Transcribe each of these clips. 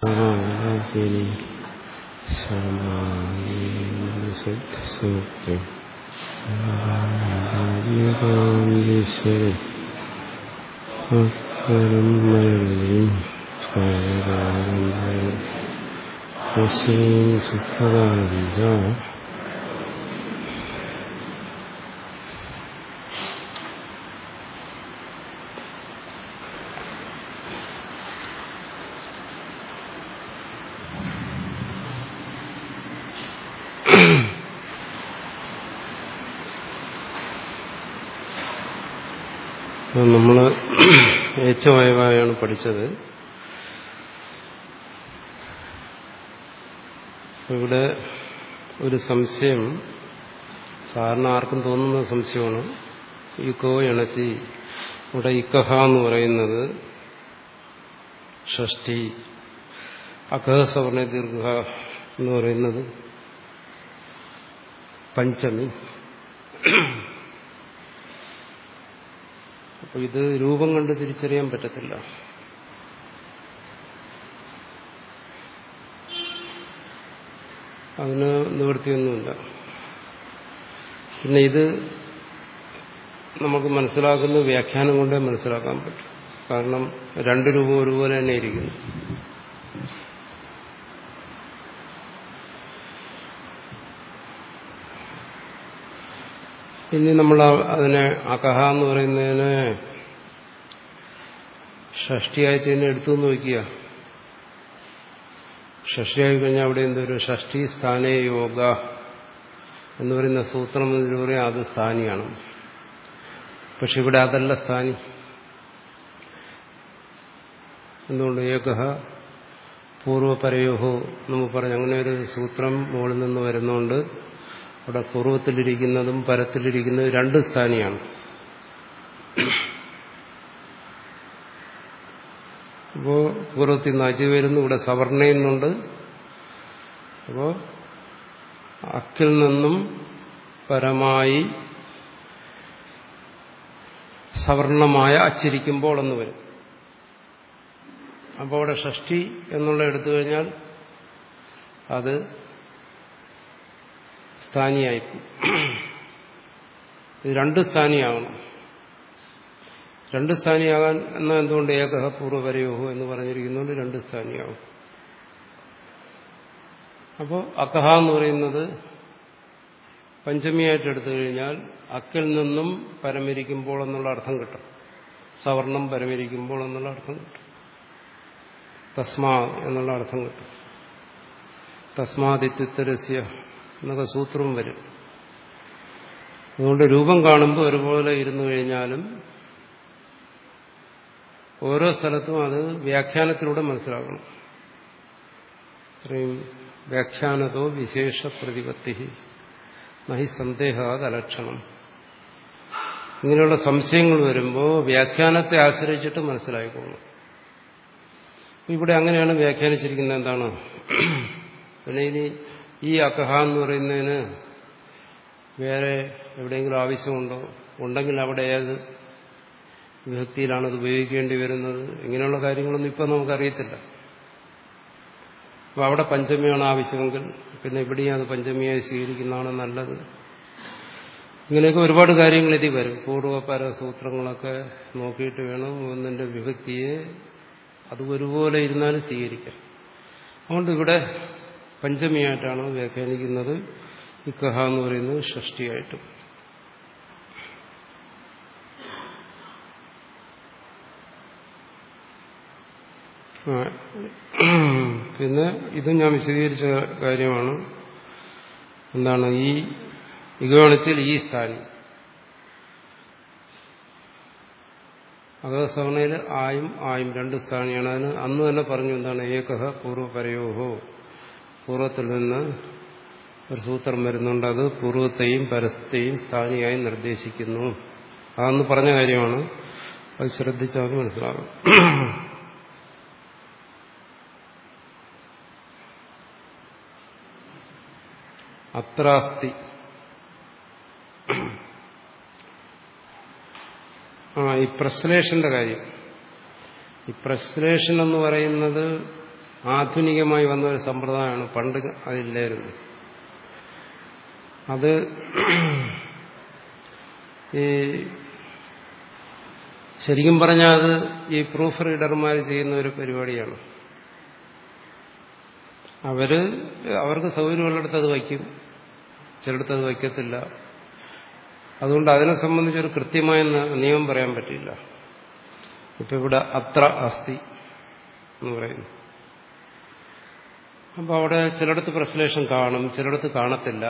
സമാധിനി സമാധിസിദ്ധസൂക്തം ഈശ്വരി അക്കരം മരളിയും സുഖകാരഞ്ച നമ്മൾ ഏച്ചവായവായാണ് പഠിച്ചത് ഇവിടെ ഒരു സംശയം സാറിന് ആർക്കും തോന്നുന്ന സംശയമാണ് ഇക്കോ ഇണച്ചി ഇവിടെ ഇക്കഹ എന്ന് പറയുന്നത് ഷഷ്ടി അകഹ സവർണ ദീർഘ എന്ന് പറയുന്നത് പഞ്ചമി അപ്പൊ ഇത് രൂപം കണ്ട് തിരിച്ചറിയാൻ പറ്റത്തില്ല അതിന് നിവൃത്തിയൊന്നുമില്ല പിന്നെ ഇത് നമുക്ക് മനസ്സിലാക്കുന്ന വ്യാഖ്യാനം കൊണ്ടേ മനസ്സിലാക്കാൻ പറ്റും കാരണം രണ്ട് രൂപം ഒരുപോലെ തന്നെ ഇരിക്കുന്നു ഇനി നമ്മൾ അതിനെ അകഹ എന്ന് പറയുന്നതിന് ഷഷ്ടിയായിട്ട് തന്നെ എടുത്തു നോക്കിയ ഷഷ്ടിയായി കഴിഞ്ഞാൽ അവിടെ എന്തൊരു ഷഷ്ടി സ്ഥാനേ യോഗ എന്ന് പറയുന്ന സൂത്രം എന്ന് പറയാം അത് സ്ഥാനിയാണ് പക്ഷെ ഇവിടെ അതല്ല സ്ഥാനി എന്തുകൊണ്ട് ഏകഹ പൂർവപരയോഹോ നമുക്ക് പറഞ്ഞു അങ്ങനെ ഒരു സൂത്രം മുകളിൽ നിന്ന് വരുന്നതുകൊണ്ട് അവിടെ പൂർവ്വത്തിലിരിക്കുന്നതും പരത്തിലിരിക്കുന്നതും രണ്ട് സ്ഥാനിയാണ് അപ്പോ പൂർവ്വത്തിൽ നിന്ന് അജി വരുന്നു ഇവിടെ സവർണയുന്നുണ്ട് അപ്പോ അക്കിൽ നിന്നും പരമായി സവർണമായ അച്ചിരിക്കുമ്പോൾ എന്ന് വരും അപ്പോൾ അവിടെ ഷഷ്ടി എന്നുള്ള എടുത്തു കഴിഞ്ഞാൽ അത് സ്ഥാനിയായിപ്പോ ഇത് രണ്ട് സ്ഥാനിയാകണം രണ്ട് സ്ഥാനിയാകാൻ എന്നാൽ എന്തുകൊണ്ട് ഏകഹ പൂർവ്വപരയോഹോ എന്ന് പറഞ്ഞിരിക്കുന്നതുകൊണ്ട് രണ്ട് സ്ഥാനിയാവും അപ്പോൾ അക്കഹ എന്ന് പറയുന്നത് പഞ്ചമിയായിട്ട് എടുത്തു കഴിഞ്ഞാൽ അക്കിൽ നിന്നും പരമരിക്കുമ്പോൾ എന്നുള്ള അർത്ഥം കിട്ടും സവർണം പരമരിക്കുമ്പോൾ എന്നുള്ള അർത്ഥം കിട്ടും തസ്മാ എന്നുള്ള അർത്ഥം കിട്ടും തസ്മാദിത്യരസ്യ എന്നൊക്കെ സൂത്രവും വരും അതുകൊണ്ട് രൂപം കാണുമ്പോൾ ഒരുപോലെ ഇരുന്നു കഴിഞ്ഞാലും ഓരോ സ്ഥലത്തും അത് വ്യാഖ്യാനത്തിലൂടെ മനസ്സിലാക്കണം ഇത്രയും വ്യാഖ്യാനതോ വിശേഷ പ്രതിപത്തി നഹി സന്ദേഹാദലക്ഷണം ഇങ്ങനെയുള്ള സംശയങ്ങൾ വരുമ്പോൾ വ്യാഖ്യാനത്തെ ആശ്രയിച്ചിട്ട് മനസ്സിലായിക്കോളും ഇവിടെ അങ്ങനെയാണ് വ്യാഖ്യാനിച്ചിരിക്കുന്നത് എന്താണ് പിന്നെ ഇനി ഈ അക്കഹ എന്ന് പറയുന്നതിന് വേറെ എവിടെയെങ്കിലും ആവശ്യമുണ്ടോ ഉണ്ടെങ്കിൽ അവിടെ ഏത് വിഭക്തിയിലാണ് അത് ഉപയോഗിക്കേണ്ടി വരുന്നത് ഇങ്ങനെയുള്ള കാര്യങ്ങളൊന്നും ഇപ്പം നമുക്കറിയത്തില്ല അപ്പോൾ അവിടെ പഞ്ചമിയാണ് ആവശ്യമെങ്കിൽ പിന്നെ ഇവിടെയും അത് പഞ്ചമിയായി സ്വീകരിക്കുന്നതാണ് നല്ലത് ഇങ്ങനെയൊക്കെ ഒരുപാട് കാര്യങ്ങൾ ഇതിൽ വരും പൂർവ്വപര സൂത്രങ്ങളൊക്കെ നോക്കിയിട്ട് വേണം ഒന്നിൻ്റെ വിഭക്തിയെ അത് ഒരുപോലെ ഇരുന്നാലും സ്വീകരിക്കാം അതുകൊണ്ട് ഇവിടെ പഞ്ചമിയായിട്ടാണ് വ്യാഖ്യാനിക്കുന്നത് ഇക്കഹ എന്ന് പറയുന്നത് ഷഷ്ടിയായിട്ടും പിന്നെ ഇത് ഞാൻ വിശദീകരിച്ച കാര്യമാണ് എന്താണ് ഈ ഇകവണിച്ചിൽ ഈ സ്ഥാനി അകസവണയിൽ ആയും ആയും രണ്ട് സ്ഥാനിയാണ് അതിന് അന്ന് തന്നെ പറഞ്ഞു എന്താണ് ഏകഹ പൂർവ്വപരയോഹോ പൂർവ്വത്തിൽ നിന്ന് ഒരു സൂത്രം വരുന്നുണ്ട് അത് പൂർവ്വത്തെയും പരസ്യത്തെയും സ്ഥാനിയായി നിർദ്ദേശിക്കുന്നു അതെന്ന് പറഞ്ഞ കാര്യമാണ് അത് ശ്രദ്ധിച്ചാൽ മനസ്സിലാകും അത്രാസ്തി ആ ഈ പ്രശ്ലേഷന്റെ കാര്യം ഈ പ്രശ്ലേഷൻ എന്ന് പറയുന്നത് ആധുനികമായി വന്ന ഒരു സമ്പ്രദായമാണ് പണ്ട് അതില്ലായിരുന്നു അത് ഈ ശരിക്കും പറഞ്ഞാൽ അത് ഈ പ്രൂഫ് റീഡർമാർ ചെയ്യുന്ന ഒരു പരിപാടിയാണ് അവര് അവർക്ക് സൗകര്യമുള്ളിടത്ത് അത് വയ്ക്കും ചിലയിടത്ത് അത് വയ്ക്കത്തില്ല അതുകൊണ്ട് അതിനെ സംബന്ധിച്ചൊരു കൃത്യമായ നിയമം പറയാൻ പറ്റില്ല ഇപ്പൊ ഇവിടെ അത്ര അസ്ഥി എന്ന് പറയുന്നു അപ്പോൾ അവിടെ ചിലയിടത്ത് പ്രസലേഷൻ കാണും ചിലയിടത്ത് കാണത്തില്ല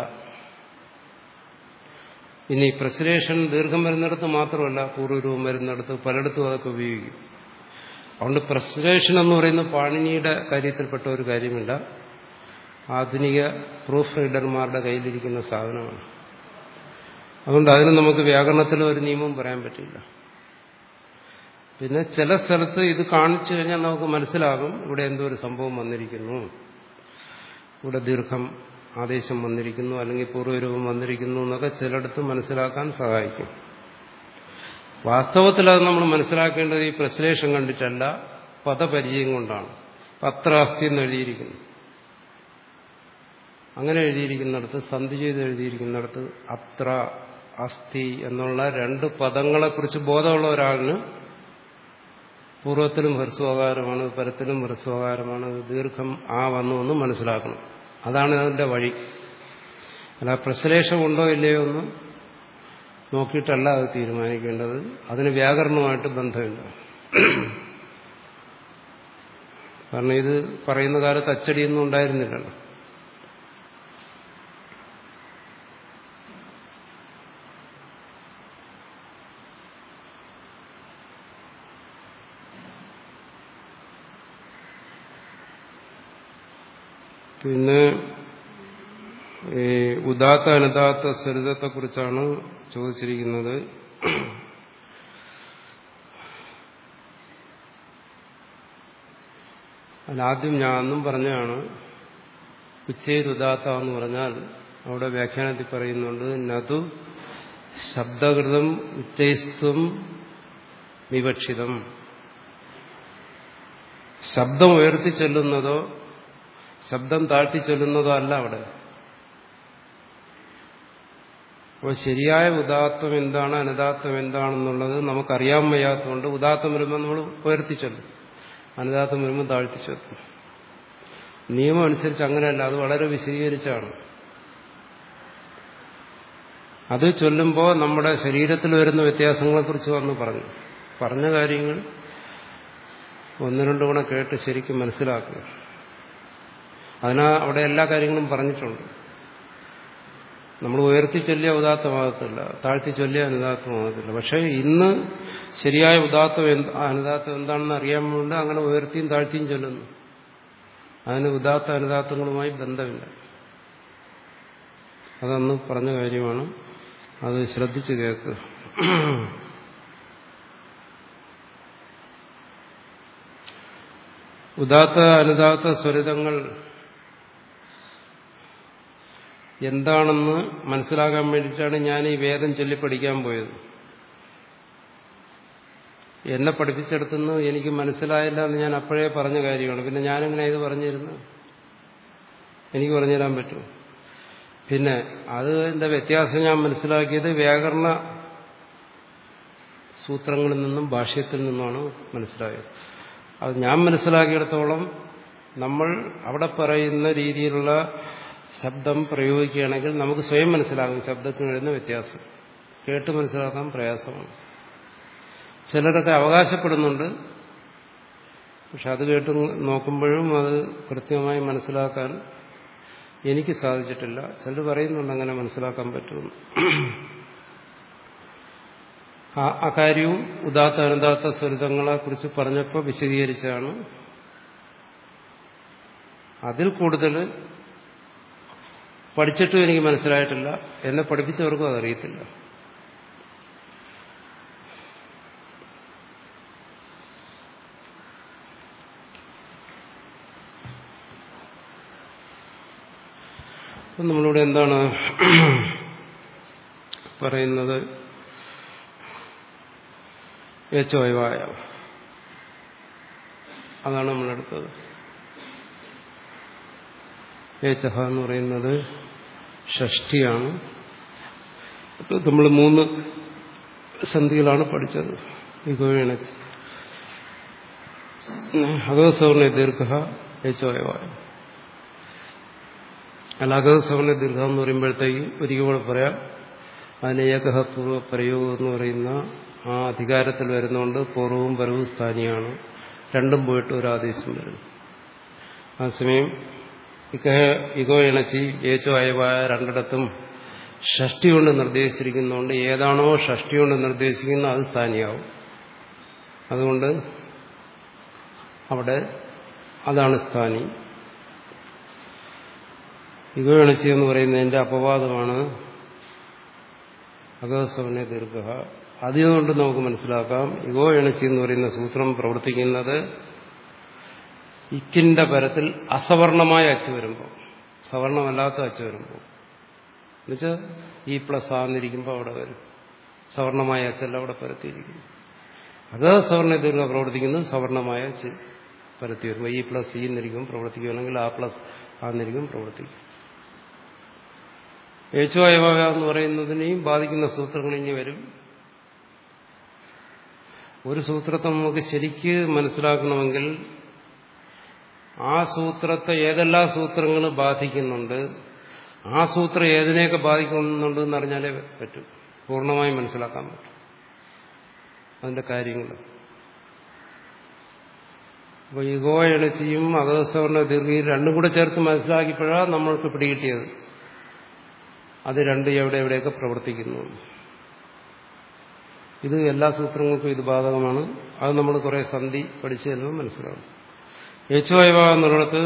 ഇനി പ്രസലേഷൻ ദീർഘം വരുന്നിടത്ത് മാത്രമല്ല പൂർവ്വരൂപം വരുന്നിടത്ത് പലയിടത്തും അതൊക്കെ ഉപയോഗിക്കും അതുകൊണ്ട് പ്രസലേഷൻ എന്ന് പറയുന്ന പാണിനിയുടെ കാര്യത്തിൽപ്പെട്ട ഒരു കാര്യമില്ല ആധുനിക പ്രൂഫ് റീഡർമാരുടെ കയ്യിലിരിക്കുന്ന സാധനമാണ് അതുകൊണ്ട് അതിന് നമുക്ക് വ്യാകരണത്തിൽ ഒരു നിയമവും പറയാൻ പറ്റില്ല പിന്നെ ചില സ്ഥലത്ത് ഇത് കാണിച്ചു കഴിഞ്ഞാൽ നമുക്ക് മനസ്സിലാകും ഇവിടെ എന്തോ ഒരു സംഭവം വന്നിരിക്കുന്നു ഇവിടെ ദീർഘം ആദേശം വന്നിരിക്കുന്നു അല്ലെങ്കിൽ പൂർവ്വരൂപം വന്നിരിക്കുന്നു എന്നൊക്കെ ചിലയിടത്ത് മനസ്സിലാക്കാൻ സഹായിക്കും വാസ്തവത്തിൽ അത് നമ്മൾ മനസ്സിലാക്കേണ്ടത് ഈ പ്രശ്ലേഷം കണ്ടിട്ടല്ല പദപരിചയം കൊണ്ടാണ് പത്ര അസ്ഥി എന്ന് എഴുതിയിരിക്കുന്നു അങ്ങനെ എഴുതിയിരിക്കുന്നിടത്ത് സന്ധി ചെയ്ത് എഴുതിയിരിക്കുന്നിടത്ത് അത്ര അസ്ഥി എന്നുള്ള രണ്ട് പദങ്ങളെക്കുറിച്ച് ബോധമുള്ള ഒരാളിന് പൂർവ്വത്തിലും ഹ്രസ്വകാരമാണ് പരത്തിലും ഹ്രസ്വകാരമാണ് ദീർഘം ആ വന്നു എന്ന് മനസ്സിലാക്കണം അതാണ് അതിന്റെ വഴി അല്ല പ്രശ്ലേഷം ഉണ്ടോ ഇല്ലയോ എന്ന് നോക്കിയിട്ടല്ല അത് തീരുമാനിക്കേണ്ടത് അതിന് വ്യാകരണവുമായിട്ട് ബന്ധമില്ല കാരണം ഇത് പറയുന്ന കാലത്ത് അച്ചടിയൊന്നും ഉണ്ടായിരുന്നില്ലല്ലോ പിന്നെ ഈ ഉദാത്ത അനുദാത്ത സ്വരിതത്തെക്കുറിച്ചാണ് ചോദിച്ചിരിക്കുന്നത് അതിലാദ്യം ഞാൻ അന്നും പറഞ്ഞാണ് ഉച്ചേരുദാത്ത എന്ന് പറഞ്ഞാൽ അവിടെ വ്യാഖ്യാനത്തിൽ പറയുന്നുണ്ട് നതു ശബ്ദകൃതം ഉച്ചൈസ്ത്വം വിവക്ഷിതം ശബ്ദം ഉയർത്തി ചെല്ലുന്നതോ ശബ്ദം താഴ്ത്തി ചൊല്ലുന്നതോ അല്ല അവിടെ അപ്പോൾ ശരിയായ ഉദാത്തം എന്താണ് അനുദാത്തം എന്താണെന്നുള്ളത് നമുക്കറിയാൻ വയ്യാത്തതുകൊണ്ട് ഉദാത്തം വരുമ്പോൾ നമ്മൾ ഉയർത്തി ചൊല്ലും അനുദാത്തം വരുമ്പോൾ താഴ്ത്തി ചൊല്ലും നിയമം അനുസരിച്ച് അങ്ങനെയല്ല അത് വളരെ വിശദീകരിച്ചാണ് അത് ചൊല്ലുമ്പോൾ നമ്മുടെ ശരീരത്തിൽ വരുന്ന വ്യത്യാസങ്ങളെക്കുറിച്ച് വന്ന് പറഞ്ഞു പറഞ്ഞ കാര്യങ്ങൾ ഒന്ന് രണ്ടു കൂടെ കേട്ട് ശരിക്കും മനസ്സിലാക്കുക അതിനാ അവിടെ എല്ലാ കാര്യങ്ങളും പറഞ്ഞിട്ടുണ്ട് നമ്മൾ ഉയർത്തി ചൊല്ലിയ ഉദാത്തമാകത്തില്ല താഴ്ത്തി ചൊല്ലിയ അനുദാത്തമാകത്തില്ല പക്ഷേ ഇന്ന് ശരിയായ ഉദാത്തം അനുദാത്തം എന്താണെന്ന് അറിയാൻ വേണ്ടി അങ്ങനെ ഉയർത്തിയും താഴ്ത്തിയും ചൊല്ലുന്നു അതിന് ഉദാത്ത അനുദാത്തങ്ങളുമായി ബന്ധമില്ല അതന്ന് പറഞ്ഞ കാര്യമാണ് അത് ശ്രദ്ധിച്ചു കേൾക്കുക ഉദാത്ത അനുദാത്ത സ്വരിതങ്ങൾ എന്താണെന്ന് മനസ്സിലാക്കാൻ വേണ്ടിയിട്ടാണ് ഞാൻ ഈ വേദം ചൊല്ലി പഠിക്കാൻ പോയത് എന്നെ പഠിപ്പിച്ചെടുത്തുനിന്ന് എനിക്ക് മനസ്സിലായില്ല എന്ന് ഞാൻ അപ്പോഴേ പറഞ്ഞ കാര്യമാണ് പിന്നെ ഞാനെങ്ങനെ ഇത് പറഞ്ഞിരുന്നു എനിക്ക് പറഞ്ഞുതരാൻ പറ്റുമോ പിന്നെ അത് എന്താ വ്യത്യാസം ഞാൻ മനസ്സിലാക്കിയത് വ്യാകരണ സൂത്രങ്ങളിൽ നിന്നും ഭാഷ്യത്തിൽ നിന്നുമാണ് മനസ്സിലായത് അത് ഞാൻ മനസ്സിലാക്കിയിടത്തോളം നമ്മൾ അവിടെ പറയുന്ന രീതിയിലുള്ള ശബ്ദം പ്രയോഗിക്കുകയാണെങ്കിൽ നമുക്ക് സ്വയം മനസ്സിലാകും ശബ്ദത്തിന് വരുന്ന വ്യത്യാസം കേട്ട് മനസ്സിലാക്കാൻ പ്രയാസമാണ് ചിലരൊക്കെ അവകാശപ്പെടുന്നുണ്ട് പക്ഷെ അത് കേട്ട് നോക്കുമ്പോഴും അത് കൃത്യമായി മനസ്സിലാക്കാൻ എനിക്ക് സാധിച്ചിട്ടില്ല ചിലർ പറയുന്നുണ്ട് അങ്ങനെ മനസ്സിലാക്കാൻ പറ്റുമെന്ന് ആ കാര്യവും ഉദാത്ത അനുദാത്ത സ്വരിതങ്ങളെ കുറിച്ച് പറഞ്ഞപ്പോൾ വിശദീകരിച്ചാണ് അതിൽ കൂടുതൽ പഠിച്ചിട്ടും എനിക്ക് മനസ്സിലായിട്ടില്ല എന്നെ പഠിപ്പിച്ചവർക്കും അതറിയത്തില്ല അപ്പം നമ്മളിവിടെ എന്താണ് പറയുന്നത് ഏച്ചോയവായ അതാണ് നമ്മളെടുത്തത് ഏച്ചഹ എന്ന് പറയുന്നത് ഷഷ്ടിയാണ് നമ്മൾ മൂന്ന് സന്ധികളാണ് പഠിച്ചത് ഇഗോയണച്ച് അഗസവർണ ദീർഘ ഏച്ചോയവായ അല്ല അഗസവർണ ദീർഘ എന്ന് പറയുമ്പോഴത്തേക്കും ഒരിക്കൽ കൂടെ പറയാം അതിന് ഏകഹ പൂർവ്വ പ്രയോഗം എന്ന് പറയുന്ന ആ അധികാരത്തിൽ വരുന്നതുകൊണ്ട് പൂർവ്വവും പരവും സ്ഥാനിയാണ് രണ്ടും പോയിട്ട് ഒരു ആദേശം വരുന്നു ആ സമയം ഇക്കഹ ഇഗോ ഇണച്ചി ഏച്ചോ അയവായ രണ്ടിടത്തും ഷഷ്ടി കൊണ്ട് നിർദ്ദേശിച്ചിരിക്കുന്നതുകൊണ്ട് ഏതാണോ ഷഷ്ടി കൊണ്ട് നിർദ്ദേശിക്കുന്നത് അത് സ്ഥാനിയാവും അതുകൊണ്ട് അവിടെ അതാണ് സ്ഥാനി ഇഗോ ഇണച്ചി എന്ന് പറയുന്നതിന്റെ അപവാദമാണ് അഗസവനെ ദീർഘ അതുകൊണ്ട് നമുക്ക് മനസ്സിലാക്കാം ഇഗോ എണച്ചി എന്ന് പറയുന്ന സൂത്രം പ്രവർത്തിക്കുന്നത് ഇക്കിന്റെ പരത്തിൽ അസവർണമായ അച്ച് വരുമ്പോൾ സവർണമല്ലാത്ത അച്ച് വരുമ്പോൾ എന്നുവെച്ചാൽ ഈ പ്ലസ് ആന്നിരിക്കുമ്പോൾ അവിടെ വരും സവർണമായ അച്ചല്ല അവിടെ പരത്തിയിരിക്കുന്നു അഗസവർണ ദീർഘ പ്രവർത്തിക്കുന്നത് സവർണമായ അച്ച് പരത്തി വരുമ്പോൾ ഈ പ്ലസ് ഈ എന്നിരിക്കും പ്രവർത്തിക്കുകയാണെങ്കിൽ ആ പ്ലസ് ആന്നിരിക്കും പ്രവർത്തിക്കും ഏച്ചുവായവ എന്ന് പറയുന്നതിനെയും ബാധിക്കുന്ന സൂത്രങ്ങൾ ഇനി വരും ഒരു സൂത്രത്തെ നമുക്ക് ശരിക്ക് മനസ്സിലാക്കണമെങ്കിൽ ആ സൂത്രത്തെ ഏതെല്ലാം സൂത്രങ്ങൾ ബാധിക്കുന്നുണ്ട് ആ സൂത്രം ഏതിനെയൊക്കെ ബാധിക്കുന്നുണ്ട് എന്ന് അറിഞ്ഞാലേ പറ്റും പൂർണ്ണമായും മനസ്സിലാക്കാൻ പറ്റും അതിന്റെ കാര്യങ്ങൾ അപ്പോൾ ഇഗോ എണച്ചിയും അഗസവർണ ദീർഘയും രണ്ടും കൂടെ ചേർത്ത് മനസ്സിലാക്കിയപ്പോഴാണ് നമ്മൾക്ക് പിടികിട്ടിയത് അത് രണ്ട് എവിടെ എവിടെയൊക്കെ പ്രവർത്തിക്കുന്നു ഇത് എല്ലാ സൂത്രങ്ങൾക്കും ഇത് ബാധകമാണ് അത് നമ്മൾ കുറെ സന്ധി പഠിച്ചു ചെല്ലുമ്പോൾ മനസ്സിലാവും ഏച്ചു അയവ എന്നുള്ളിടത്ത്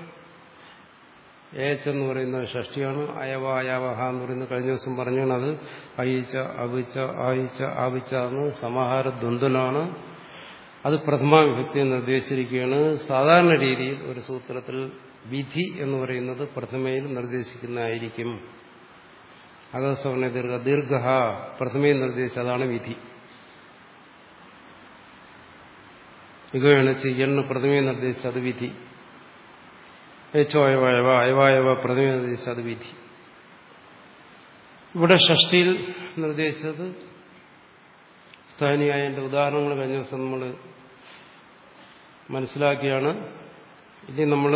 ഏച്ച് എന്ന് പറയുന്നത് ഷഷ്ടിയാണ് അയവ അയവഹ എന്ന് പറയുന്നത് കഴിഞ്ഞ ദിവസം പറഞ്ഞാണ് അത് അയിച്ച അവിച്ച ആയിച്ച ആവിച്ച എന്ന് സമാഹാര ദ്വന്ദ്വനാണ് അത് പ്രഥമ വിഭക്തിയെ നിർദ്ദേശിച്ചിരിക്കുകയാണ് സാധാരണ രീതിയിൽ ഒരു സൂത്രത്തിൽ വിധി എന്ന് പറയുന്നത് പ്രഥമയിൽ നിർദ്ദേശിക്കുന്നതായിരിക്കും അഗസവർണ ദീർഘ ദീർഘ പ്രഥമയിൽ നിർദ്ദേശിച്ച അതാണ് വിധി ഇകയാണ് ചെയ്യണ് പ്രഥമയെ നിർദ്ദേശിച്ച അത് വിധി ഏച്ചോ അയവായവ അയവായവ പ്രഥമയെ നിർദ്ദേശിച്ച അത് വിധി ഇവിടെ ഷഷ്ടിയിൽ നിർദ്ദേശിച്ചത് സ്ഥാനിയായ എൻ്റെ ഉദാഹരണങ്ങൾ കഴിഞ്ഞ ദിവസം നമ്മൾ മനസ്സിലാക്കിയാണ് ഇനി നമ്മൾ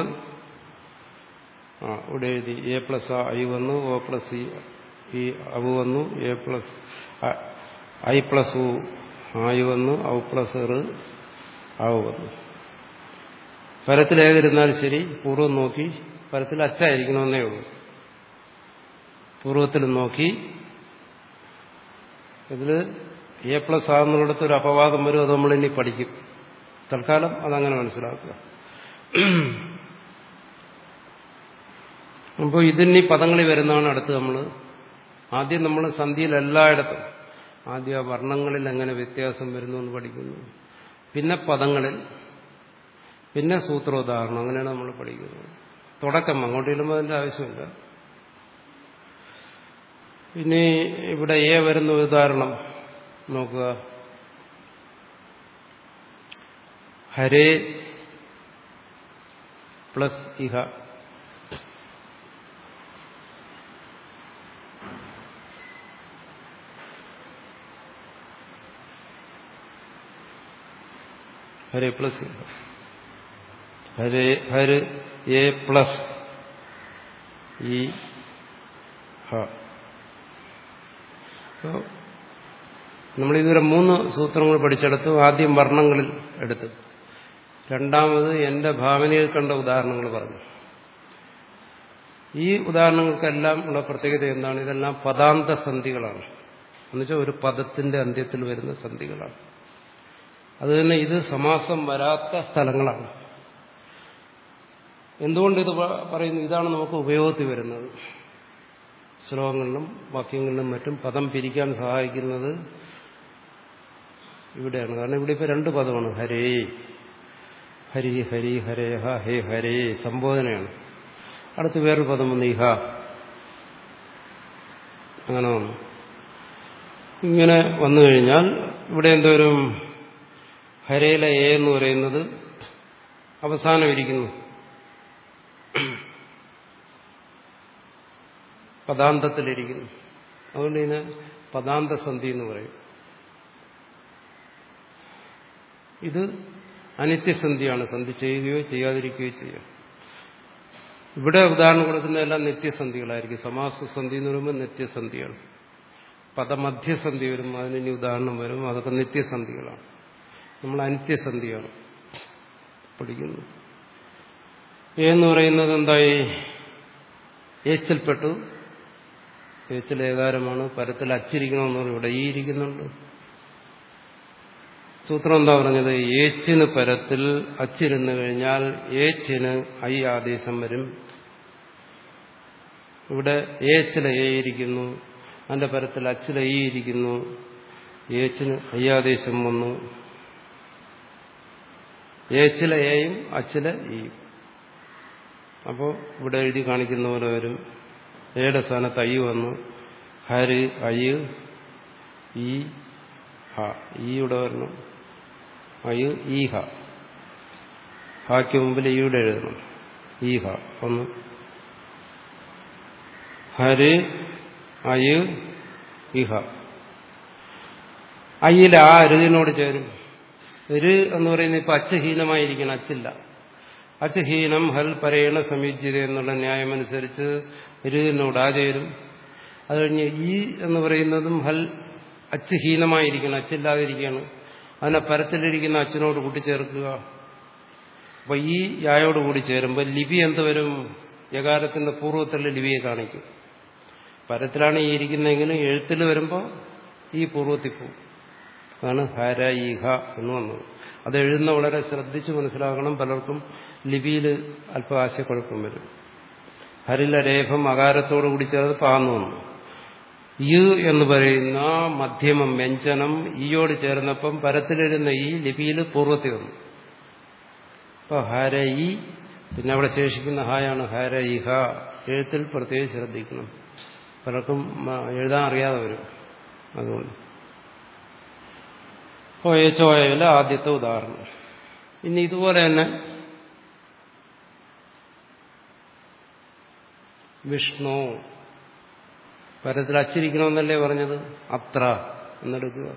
ആ ഇവിടെ എഴുതി എ പ്ലസ് ഐ വന്നു ഒ പ്ലസ് ഇ ഈ അവു വന്നു എ പ്ലസ് ഐ പ്ലസ് ഉ ആയു വന്നു ഔ പ്ലസ് റ് ആവ് വന്നു പരത്തിൽ ഏതിരുന്നാലും ശരി പൂർവ്വം നോക്കി പരത്തിൽ അച്ചായിരിക്കണമെന്നേ ഉള്ളൂ പൂർവ്വത്തിൽ നോക്കി ഇതിൽ എ പ്ലസ് ആകുന്നിടത്ത് ഒരു അപവാദം വരും അത് നമ്മളിനി പഠിക്കും തൽക്കാലം അതങ്ങനെ മനസ്സിലാക്കുക അപ്പോൾ ഇതിനി പദങ്ങളിൽ വരുന്നതാണ് അടുത്ത് നമ്മൾ ആദ്യം നമ്മൾ സന്ധിയിൽ എല്ലായിടത്തും ആദ്യം ആ വർണ്ണങ്ങളിൽ എങ്ങനെ വ്യത്യാസം വരുന്നു എന്ന് പഠിക്കുന്നു പിന്നെ പദങ്ങളിൽ പിന്നെ സൂത്രോദാഹരണം അങ്ങനെയാണ് നമ്മൾ പഠിക്കുന്നത് തുടക്കം അങ്ങോട്ട് ചെല്ലുമ്പോൾ അതിൻ്റെ ആവശ്യമില്ല ഇനി ഇവിടെ എ വരുന്ന ഉദാഹരണം നോക്കുക ഹരേ പ്ലസ് ഇഹ ഹരേ പ്ലസ് ഇഹ ഹരേ ഹര് എ പ്ലസ് ഇ ഹ നമ്മളിതുവരെ മൂന്ന് സൂത്രങ്ങൾ പഠിച്ചെടുത്തു ആദ്യം വർണ്ണങ്ങളിൽ എടുത്തു രണ്ടാമത് എന്റെ ഭാവനയിൽ കണ്ട ഉദാഹരണങ്ങൾ പറഞ്ഞു ഈ ഉദാഹരണങ്ങൾക്കെല്ലാം ഉള്ള പ്രത്യേകത എന്താണ് ഇതെല്ലാം പദാന്ത സന്ധികളാണ് എന്നുവെച്ചാൽ ഒരു പദത്തിന്റെ അന്ത്യത്തിൽ വരുന്ന സന്ധികളാണ് അത് തന്നെ ഇത് സമാസം വരാത്ത സ്ഥലങ്ങളാണ് എന്തുകൊണ്ട് ഇത് പറയുന്നു ഇതാണ് നമുക്ക് ഉപയോഗത്തിൽ വരുന്നത് ശ്ലോകങ്ങളിലും വാക്യങ്ങളിലും മറ്റും പദം പിരിക്കാൻ സഹായിക്കുന്നത് ഇവിടെയാണ് കാരണം ഇവിടെ ഇപ്പോൾ രണ്ട് പദമാണ് ഹരേ ഹരി ഹരി ഹരേഹ ഹേ ഹരേ സംബോധനയാണ് അടുത്ത് വേറൊരു പദം വന്ന് ഇഹ അങ്ങനെ വന്നു ഇങ്ങനെ വന്നു കഴിഞ്ഞാൽ ഇവിടെ എന്തോരും ഹരയിലെ എ എന്ന് പറയുന്നത് അവസാനം ഇരിക്കുന്നു പദാന്തത്തിലിരിക്കുന്നു അതുകൊണ്ട് ഇതിനെ പദാന്തസന്ധി എന്ന് പറയും ഇത് അനിത്യസന്ധിയാണ് സന്ധി ചെയ്യുകയോ ചെയ്യാതിരിക്കുകയോ ചെയ്യാം ഇവിടെ ഉദാഹരണം കൊടുക്കുന്നതെല്ലാം നിത്യസന്ധികളായിരിക്കും സമാസസന്ധി എന്ന് പറയുമ്പോൾ നിത്യസന്ധിയാണ് പദമധ്യസന്ധി വരും അതിന് ഉദാഹരണം വരും അതൊക്കെ നിത്യസന്ധികളാണ് നമ്മൾ അനിത്യസന്ധിയാണ് പഠിക്കുന്നു എന്ന് പറയുന്നത് എന്തായി ഏച്ചിൽപ്പെട്ടു ഏച്ചിൽ ഏകാരമാണ് പരത്തിൽ അച്ചിരിക്കണമെന്ന് പറഞ്ഞു ഇവിടെ ഈ ഇരിക്കുന്നുണ്ട് സൂത്രം എന്താ പറഞ്ഞത് ഏച്ചിന് പരത്തിൽ അച്ചിരുന്നു കഴിഞ്ഞാൽ ഏച്ചിന് ഐ ആദേശം വരും ഇവിടെ ഏച്ചില ഏ ഇരിക്കുന്നു അതിന്റെ പരത്തിൽ അച്ചില ഈ ഇരിക്കുന്നു ഏച്ചിന് ഐ ആദേശം വന്നു ഏച്ചില എയും അച്ചില ഇയും അപ്പോൾ ഇവിടെ എഴുതി കാണിക്കുന്ന പോലെ വരും ഏയുടെ സ്ഥാനത്ത് ഐ വന്നു ഹര് ഐ ഈ ഹ ഈയുടെ വരണം അയു ഈഹ ഹായ്ക്ക് മുമ്പിൽ ഈയുടെ എഴുതണം ഈഹ ഒന്ന് ഹര് അയു ഇഹ അയ്യിൽ ആ ഋതിനോട് ചേരും ര് എന്ന് പറയുന്നത് ഇപ്പൊ അച്ഛഹീനമായിരിക്കണം അച്ചില്ല അച്ഛഹീനം ഹൽ പരേണ സംയുജ്യത എന്നുള്ള ന്യായമനുസരിച്ച് ഋതിനോട് ആ ചേരും അത് കഴിഞ്ഞ് ഈ എന്ന് പറയുന്നതും ഹൽ അച്ഛഹീനമായിരിക്കണം അച്ചില്ലാതിരിക്കുകയാണ് അതിനെ പരത്തിലിരിക്കുന്ന അച്ഛനോട് കൂട്ടിച്ചേർക്കുക അപ്പൊ ഈ യായോട് കൂടി ചേരുമ്പോൾ ലിപി എന്ത് വരും യകാരത്തിന്റെ പൂർവ്വത്തിലുള്ള ലിപിയെ കാണിക്കും പരത്തിലാണ് ഈ ഇരിക്കുന്നതെങ്കിലും എഴുത്തിൽ വരുമ്പോൾ ഈ പൂർവ്വത്തിൽ പോവും അതാണ് ഹര ഈഹ എന്ന് വന്നത് അത് എഴുതുന്ന വളരെ ശ്രദ്ധിച്ച് മനസ്സിലാക്കണം പലർക്കും ലിപിയിൽ അല്പ ആശയക്കുഴപ്പം വരും ഹരില രേഖം അകാരത്തോടു കൂടി ചേർന്ന് പാന്നു വന്നു യു എന്ന് പറയുന്ന മധ്യമം വ്യഞ്ജനം ഈയോട് ചേർന്നപ്പം പരത്തിലിരുന്ന ഈ ലിപിയിൽ പൂർവ്വത്തിൽ വന്നു അപ്പൊ ഹര ഈ പിന്നെ അവിടെ ശേഷിക്കുന്ന ഹായാണ് ഹര ഇഹ എഴുത്തിൽ പ്രത്യേകം ശ്രദ്ധിക്കണം പലർക്കും എഴുതാൻ അറിയാതെ വരും അതുകൊണ്ട് ചോയയിലെ ആദ്യത്തെ ഉദാഹരണം ഇനി ഇതുപോലെ തന്നെ വിഷ്ണു പരത്തിൽ അച്ചിരിക്കണമെന്നല്ലേ പറഞ്ഞത് അത്ര എന്നെടുക്കുക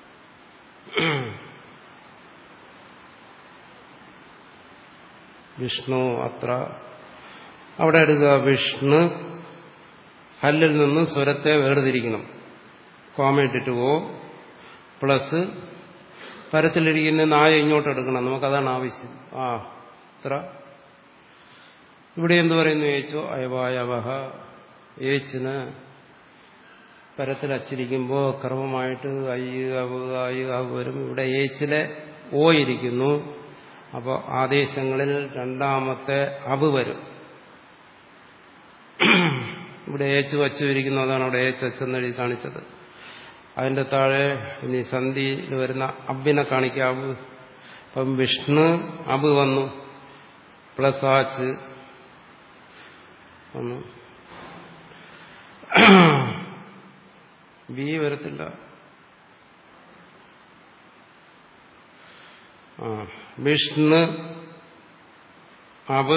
വിഷ്ണു അത്ര അവിടെ എടുക്കുക വിഷ്ണു ഹല്ലിൽ നിന്ന് സ്വരത്തെ വേർതിരിക്കണം കോമയിട്ടിട്ട് ഓ പ്ലസ് പരത്തിലിരിക്കുന്ന നായ ഇങ്ങോട്ട് എടുക്കണം നമുക്കതാണ് ആവശ്യം ആ അത്ര ഇവിടെ എന്ത് പറയുന്നു ഏച്ചോ അയവായവഹ ഏച്ചിന് പരത്തിൽ അച്ചിരിക്കുമ്പോൾ ക്രമമായിട്ട് അയ്യ് അവ അയ്യ് അവ വരും ഇവിടെ ഏച്ചിലെ ഓ ഇരിക്കുന്നു അപ്പോൾ ആദേശങ്ങളിൽ രണ്ടാമത്തെ അവ വരും ഇവിടെ ഏച്ച് വച്ചു ഇരിക്കുന്നു അതാണ് അവിടെ ഏച്ച് അച്ചെന്ന് എഴുതി കാണിച്ചത് അതിന്റെ താഴെ ഇനി സന്ധിയിൽ വരുന്ന അബിനെ കാണിക്കാവ് അപ്പം വിഷ്ണു അബ് വന്നു പ്ലസ് ആച്ച് വന്നു ബി വരത്തില്ല ആ വിഷ്ണു അബ്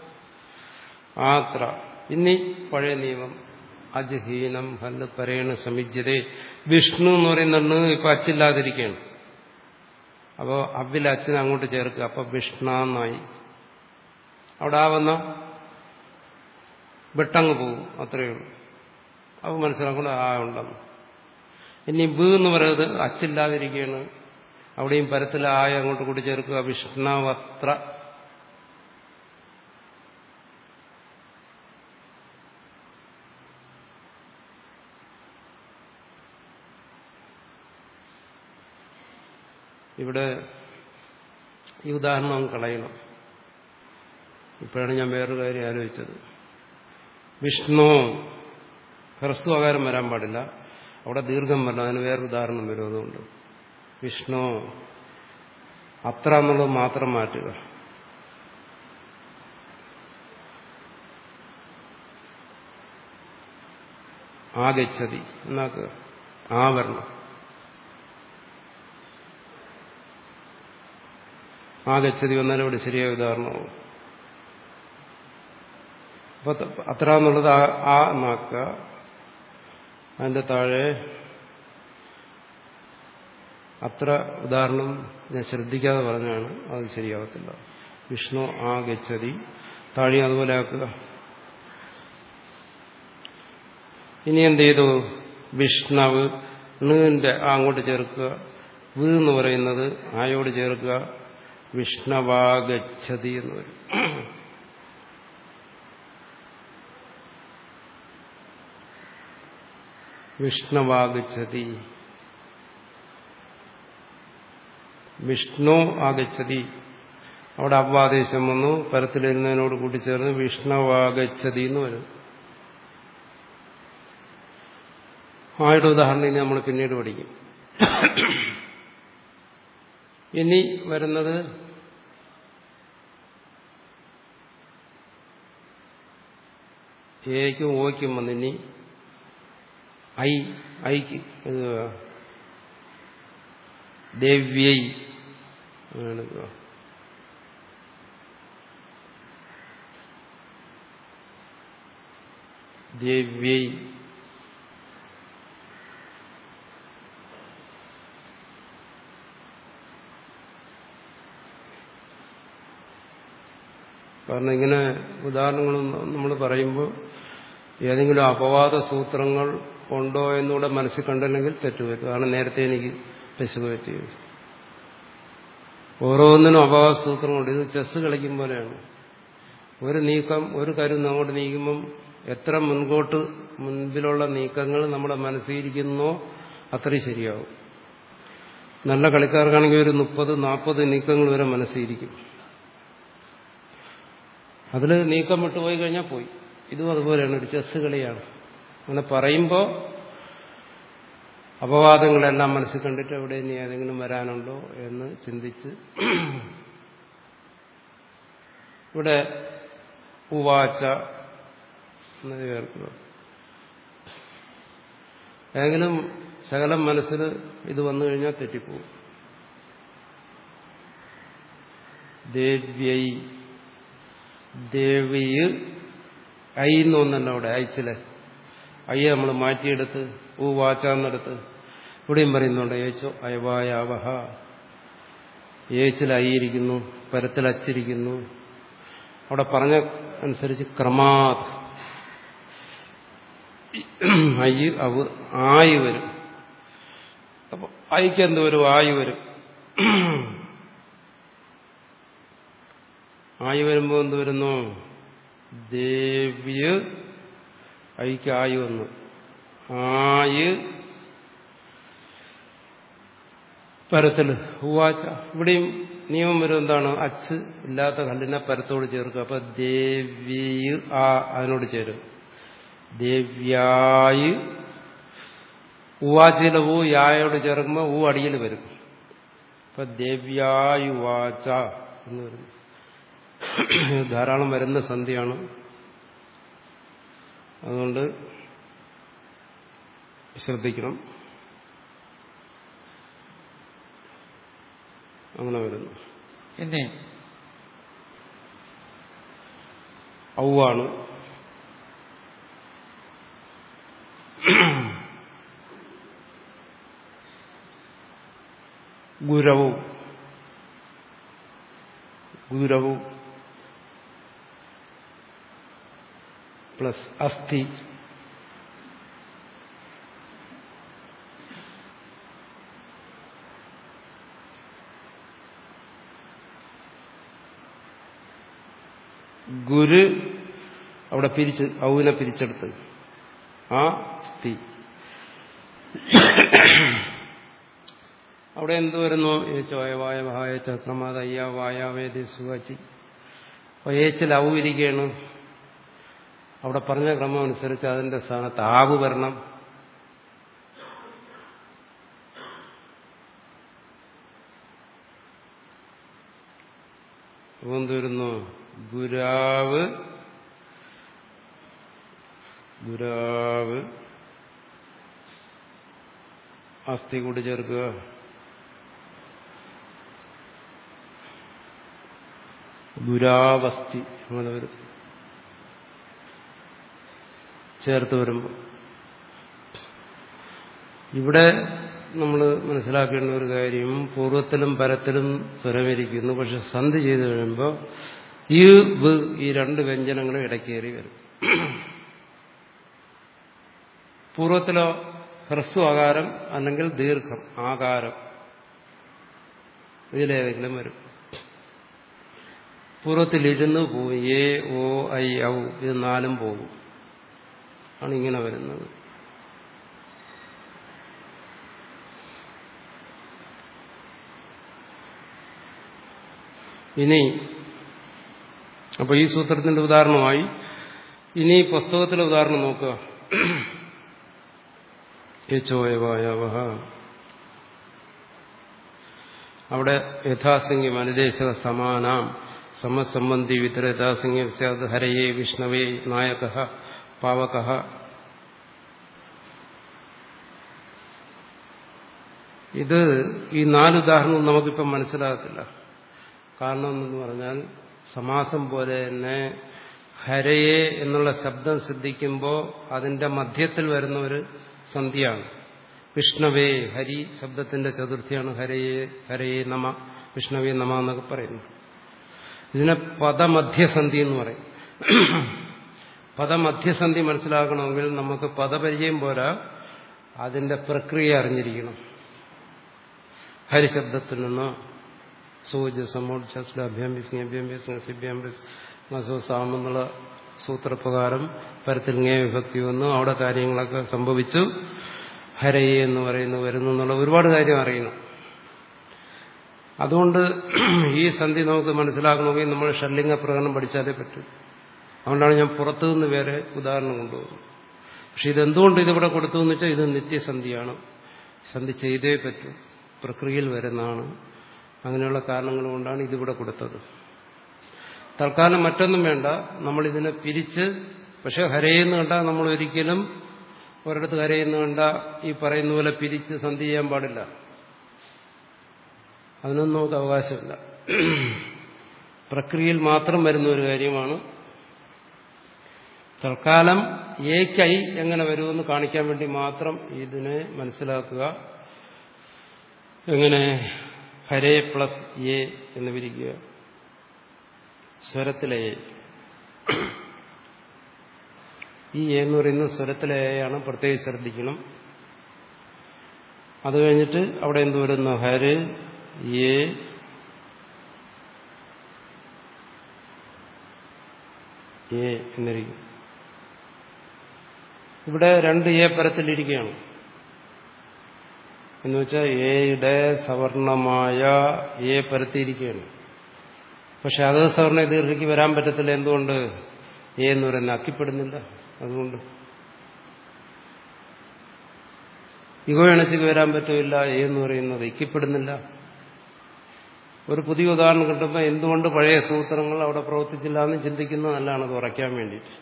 ആത്ര ഇനി പഴയ നിയമം അജ്ഹീനം ഹല്ല് പരേണ സമിജ്യതേ വിഷ്ണു എന്ന് പറയുന്നുണ്ട് ഇപ്പൊ അച്ചില്ലാതിരിക്കുകയാണ് അപ്പോൾ അബ്ബിൽ അച്ഛനെ അങ്ങോട്ട് ചേർക്കുക അപ്പൊ വിഷ്ണാന്നായി അവിടെ ആവുന്ന വിട്ടങ്ങ് പോകും അത്രയേ ഉള്ളൂ അത് മനസ്സിലാക്കൊണ്ട് ആ ഉണ്ടെന്ന് ഇനി ബ് എന്ന് പറയുന്നത് അച്ചില്ലാതിരിക്കുകയാണ് അവിടെയും പരത്തിൽ ആയ അങ്ങോട്ട് കൂടി ചേർക്കുക വിഷ്ണവത്ര ഇവിടെ ഈ ഉദാഹരണം കളയണം ഇപ്പോഴാണ് ഞാൻ വേറൊരു കാര്യം ആലോചിച്ചത് വിഷ്ണു ഹ്രസ്വകാരം വരാൻ പാടില്ല അവിടെ ദീർഘം വരണം അതിന് വേറൊരു ഉദാഹരണം വരും അതുകൊണ്ട് വിഷ്ണു അത്ര എന്നുള്ളത് മാത്രം മാറ്റുക ആഗച്ഛതി എന്നാക്കുക ആ വരണം ആഗച്ഛതി വന്നാലും ഇവിടെ ശരിയായ ഉദാഹരണമാവും അപ്പൊ അത്ര എന്നുള്ളത് ആ ആ എന്നാക്കുക അതിന്റെ താഴെ അത്ര ഉദാഹരണം ഞാൻ ശ്രദ്ധിക്കാതെ പറഞ്ഞാണ് അത് ശരിയാവത്തില്ല വിഷ്ണു ആ ഗച്ഛതി താഴെ അതുപോലെ ആക്കുക ഇനി എന്ത് ചെയ്തു വിഷ്ണവ് ണിന്റെ ആ അങ്ങോട്ട് ചേർക്കുക വ് എന്ന് പറയുന്നത് ആയോട് ചേർക്കുക വിഷ്ണവാഗച്ഛതി എന്ന് വരും വിഷ്ണവാഗച്ഛതി വിഷ്ണു ആഗച്ഛതി അവിടെ അവ്വാദേശം വന്നു പരത്തിലിരുന്നതിനോട് കൂട്ടിച്ചേർന്ന് വിഷ്ണവാഗച്ഛതി എന്ന് വരും ആയുടെ ഉദാഹരണം ഇനി നമ്മൾ പിന്നീട് പഠിക്കും ഇനി വരുന്നത് എയ്ക്കും ഓയ്ക്കും വന്ന് ഇനി ഐ ഐക്ക് എഴുതുക ദേവ്യൈ അങ്ങനെ എടുക്കുക ദേവ്യൈ കാരണം ഇങ്ങനെ ഉദാഹരണങ്ങളും നമ്മൾ പറയുമ്പോൾ ഏതെങ്കിലും അപവാദ സൂത്രങ്ങൾ ഉണ്ടോ എന്നൂടെ മനസ്സിൽ കണ്ടില്ലെങ്കിൽ തെറ്റുപറ്റും അതാണ് നേരത്തെ എനിക്ക് പെശുക പറ്റിയത് ഓരോന്നിനും അപവാദ സൂത്രങ്ങളുണ്ട് ഇത് ചെസ് കളിക്കും പോലെയാണ് ഒരു നീക്കം ഒരു കരുന്ന് അങ്ങോട്ട് നീക്കുമ്പം എത്ര മുൻപോട്ട് മുൻപിലുള്ള നീക്കങ്ങൾ നമ്മുടെ മനസ്സിലിരിക്കുന്നോ അത്രയും ശരിയാവും നല്ല കളിക്കാർക്കാണെങ്കിൽ ഒരു മുപ്പത് നാൽപ്പത് നീക്കങ്ങൾ വരെ മനസ്സിലിരിക്കും അതിൽ നീക്കം വിട്ടുപോയി കഴിഞ്ഞാൽ പോയി ഇതും അതുപോലെയാണ് ഒരു ചെസ് കളിയാണ് അങ്ങനെ പറയുമ്പോൾ അപവാദങ്ങളെല്ലാം മനസ്സിൽ കണ്ടിട്ട് എവിടെ ഇനി ഏതെങ്കിലും വരാനുണ്ടോ എന്ന് ചിന്തിച്ച് ഇവിടെ ഉവാച്ച എന്ന് കേൾക്കുക ഏതെങ്കിലും ശകലം മനസ്സിൽ ഇത് വന്നു കഴിഞ്ഞാൽ തെറ്റിപ്പോവും ദേവ്യൈ ദേവിയ് ഐ എന്നൊന്നല്ല അവിടെ അയച്ചില് അയ്യ നമ്മൾ മാറ്റിയെടുത്ത് ഊ വാച്ചാന്നെടുത്ത് ഇവിടെയും പറയുന്നുണ്ട് ഏച്ചോ അയവായാവഹ ഏച്ചിൽ അയ്യിരിക്കുന്നു പരത്തിൽ അച്ചിരിക്കുന്നു അവിടെ പറഞ്ഞ അനുസരിച്ച് ക്രമാത് അയ്യ് അവ ആയി വരും അപ്പൊ ഐക്ക് എന്ത് വരും ആയി വരും ആയി വരുമ്പോൾ എന്ത് വരുന്നു ദേവ്യ ഐക്ക് ആയി വന്നു ആയ് പരത്തില് ഉവാച്ച ഇവിടെയും നിയമം വരും എന്താണ് അച്ച് ഇല്ലാത്ത കല്ലിനെ പരത്തോട് ചേർക്കുക അപ്പൊ ദേവ്യ ആ അതിനോട് ചേരും ദേവ്യായ് ഉവാച്ചയിലെ ഊ യായോട് ചേർക്കുമ്പോൾ ഊ അടിയിൽ വരും അപ്പൊ ദേവ്യായുവാച്ച എന്ന് വരും ധാരാളം വരുന്ന സന്ധിയാണ് അതുകൊണ്ട് ശ്രദ്ധിക്കണം അങ്ങനെ വരുന്നു പിന്നെ ഔവാണ് ഗുരവും ഗുരവും പ്ലസ് അസ്ഥി ഗുരു അവിടെ പിരിച്ച് ഔവിനെ പിരിച്ചെടുത്ത് ആ സ്ഥി അവിടെ എന്ത് വരുന്നു ഏച്ചോയവായ വഹായ ചക്രമാത അയ്യ വായാവേദി സുഖാച്ചി അപ്പൊ ഏച്ചിൽ ഔ ഇരിക്കുകയാണ് അവിടെ പറഞ്ഞ ക്രമം അനുസരിച്ച് അതിന്റെ സ്ഥാനത്ത് ആവ് വരണം അപ്പൊ എന്ത് വരുന്നു ഗുരാവ് ഗുരാവ് അസ്ഥി കൂടി ചേർക്കുക ഗുരാവസ്ഥി അങ്ങനെ വരും ചേർത്ത് വരുമ്പോൾ ഇവിടെ നമ്മൾ മനസ്സിലാക്കേണ്ട ഒരു കാര്യം പൂർവ്വത്തിലും പരത്തിലും സ്വരമിരിക്കുന്നു പക്ഷെ സന്ധി ചെയ്തു കഴിയുമ്പോൾ ഈ വ് ഈ രണ്ട് വ്യഞ്ജനങ്ങളും ഇടയ്ക്കേറി വരും പൂർവ്വത്തിലോ ഹ്രസ്വ ആകാരം അല്ലെങ്കിൽ ദീർഘം ആകാരം ഇതിലേതെങ്കിലും വരും പൂർവ്വത്തിലിരുന്ന് പോവും എ ഓ ഐ ഔ ഇത് നാലും പോകും ആണ് ഇങ്ങനെ വരുന്നത് ഇനി അപ്പൊ ഈ സൂത്രത്തിന്റെ ഉദാഹരണമായി ഇനി പുസ്തകത്തിലെ ഉദാഹരണം നോക്കുക യച്ചോയവായവഹ അവിടെ യഥാസംഖ്യം അനുദേശക സമാനാം സമസംബന്ധി വിതര യഥാസംഖ്യം സ്യാത് ഹരയേ വിഷ്ണവേ നായക പാവക ഇത് ഈ നാലുദാഹരണം നമുക്കിപ്പം മനസ്സിലാകത്തില്ല കാരണം എന്ന് പറഞ്ഞാൽ സമാസം പോലെ തന്നെ ഹരയെ എന്നുള്ള ശബ്ദം ശ്രദ്ധിക്കുമ്പോൾ അതിന്റെ മധ്യത്തിൽ വരുന്ന ഒരു സന്ധിയാണ് വിഷ്ണവേ ഹരി ശബ്ദത്തിന്റെ ചതുർത്ഥിയാണ് ഹരയെ ഹരയെ നമ വിഷ്ണവേ നമ എന്നൊക്കെ പറയുന്നു ഇതിനെ പദമധ്യസന്ധി എന്ന് പറയും പദമധ്യസന്ധി മനസ്സിലാക്കണമെങ്കിൽ നമുക്ക് പദപരിചയം പോരാ അതിന്റെ പ്രക്രിയ അറിഞ്ഞിരിക്കണം ഹരിശബ്ദത്തിൽ നിന്ന് സൂജ സമോഡ്ഭ്യാം എന്നുള്ള സൂത്രപ്രകാരം പരത്തിലിങ്ങേ വിഭക്തി വന്നു അവിടെ കാര്യങ്ങളൊക്കെ സംഭവിച്ചു ഹരയെ എന്ന് പറയുന്നു വരുന്നു എന്നുള്ള ഒരുപാട് കാര്യം അറിയണം അതുകൊണ്ട് ഈ സന്ധി നമുക്ക് മനസ്സിലാക്കണമെങ്കിൽ നമ്മൾ ഷല്ലിംഗ പ്രകടനം പഠിച്ചാലേ പറ്റൂ അതുകൊണ്ടാണ് ഞാൻ പുറത്തു നിന്ന് വേറെ ഉദാഹരണം കൊണ്ടുപോകുന്നത് പക്ഷെ ഇതെന്തുകൊണ്ട് ഇതിവിടെ കൊടുത്തു എന്ന് വെച്ചാൽ ഇത് നിത്യസന്ധിയാണ് സന്ധി ചെയ്തേ പറ്റൂ പ്രക്രിയയിൽ വരുന്നതാണ് അങ്ങനെയുള്ള കാരണങ്ങൾ കൊണ്ടാണ് ഇതിവിടെ കൊടുത്തത് തൽക്കാലം മറ്റൊന്നും വേണ്ട നമ്മളിതിനെ പിരിച്ച് പക്ഷെ ഹരയെന്ന് കണ്ടാൽ നമ്മൾ ഒരിക്കലും ഒരിടത്ത് ഹരയെന്ന് കണ്ട ഈ പറയുന്ന പോലെ പിരിച്ച് സന്ധി ചെയ്യാൻ പാടില്ല അതിനൊന്നും നമുക്ക് അവകാശമില്ല പ്രക്രിയയിൽ മാത്രം വരുന്ന ഒരു കാര്യമാണ് തൽക്കാലം ഏക്കൈ എങ്ങനെ വരുമെന്ന് കാണിക്കാൻ വേണ്ടി മാത്രം ഇതിനെ മനസ്സിലാക്കുക എങ്ങനെ ഹരേ പ്ലസ് എ എന്ന് വിരിക്കുക സ്വരത്തിലെ എ ഈ എ എന്ന് പറയുന്നത് സ്വരത്തിലെ എയാണ് പ്രത്യേകിച്ച് ശ്രദ്ധിക്കണം അത് കഴിഞ്ഞിട്ട് അവിടെ എന്ത് വരുന്നു ഹര് എ എ എന്നിരിക്കും ഇവിടെ രണ്ട് എ പരത്തിലിരിക്കുകയാണ് എന്ന് വെച്ചാൽ എയുടെ സവർണമായ എ പരത്തിയിരിക്കുകയാണ് പക്ഷെ അത് സവർണ ദീർഘയ്ക്ക് വരാൻ പറ്റത്തില്ല എന്തുകൊണ്ട് എ എന്ന് പറയുന്നത് അക്കിപ്പെടുന്നില്ല അതുകൊണ്ട് ഇഗോ ഇണച്ചിക്ക് വരാൻ പറ്റില്ല എ എന്ന് പറയുന്നത് ഇക്കിപ്പെടുന്നില്ല ഒരു പുതിയ ഉദാഹരണം കിട്ടുമ്പോൾ എന്തുകൊണ്ട് പഴയ സൂത്രങ്ങൾ അവിടെ പ്രവർത്തിച്ചില്ല എന്ന് ചിന്തിക്കുന്നത് നല്ലതാണ് അത് ഉറയ്ക്കാൻ വേണ്ടിയിട്ട്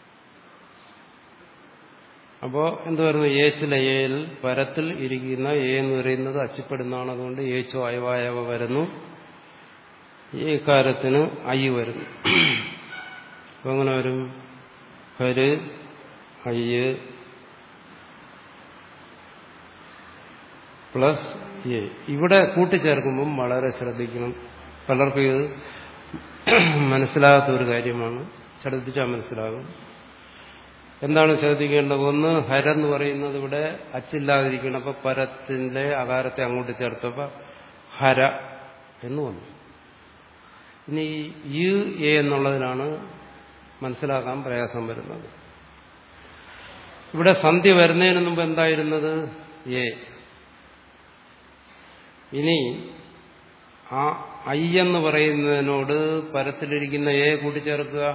അപ്പോ എന്തുവായിരുന്നു ഏച്ചിലെ ഏൽ പരത്തിൽ ഇരിക്കുന്ന എ എന്ന് പറയുന്നത് അച്ചിപ്പെടുന്നതാണ് അതുകൊണ്ട് ഏച്ചോ അയവായവ വരുന്നു ഈ കാര്യത്തിന് ഐ വരുന്നു അപ്പൊ അങ്ങനെ വരും ഹര് അയ്യ് പ്ലസ് എ ഇവിടെ കൂട്ടിച്ചേർക്കുമ്പം വളരെ ശ്രദ്ധിക്കണം പലർക്കും ഇത് മനസ്സിലാകാത്ത ഒരു കാര്യമാണ് ശ്രദ്ധിച്ചാൽ മനസ്സിലാകും എന്താണ് ശ്രദ്ധിക്കേണ്ടത് ഒന്ന് ഹരെന്ന് പറയുന്നത് ഇവിടെ അച്ചില്ലാതിരിക്കണം അപ്പൊ പരത്തിന്റെ അകാരത്തെ അങ്ങോട്ട് ചേർത്തപ്പോ ഹര എന്ന് വന്നു ഇനി യു എ എന്നുള്ളതിനാണ് മനസ്സിലാക്കാൻ പ്രയാസം വരുന്നത് ഇവിടെ സന്ധ്യ വരുന്നതിന് മുമ്പ് എന്തായിരുന്നത് എ ഇനി ആ ഐ എന്ന് പറയുന്നതിനോട് പരത്തിലിരിക്കുന്ന എ കൂട്ടിച്ചേർക്കുക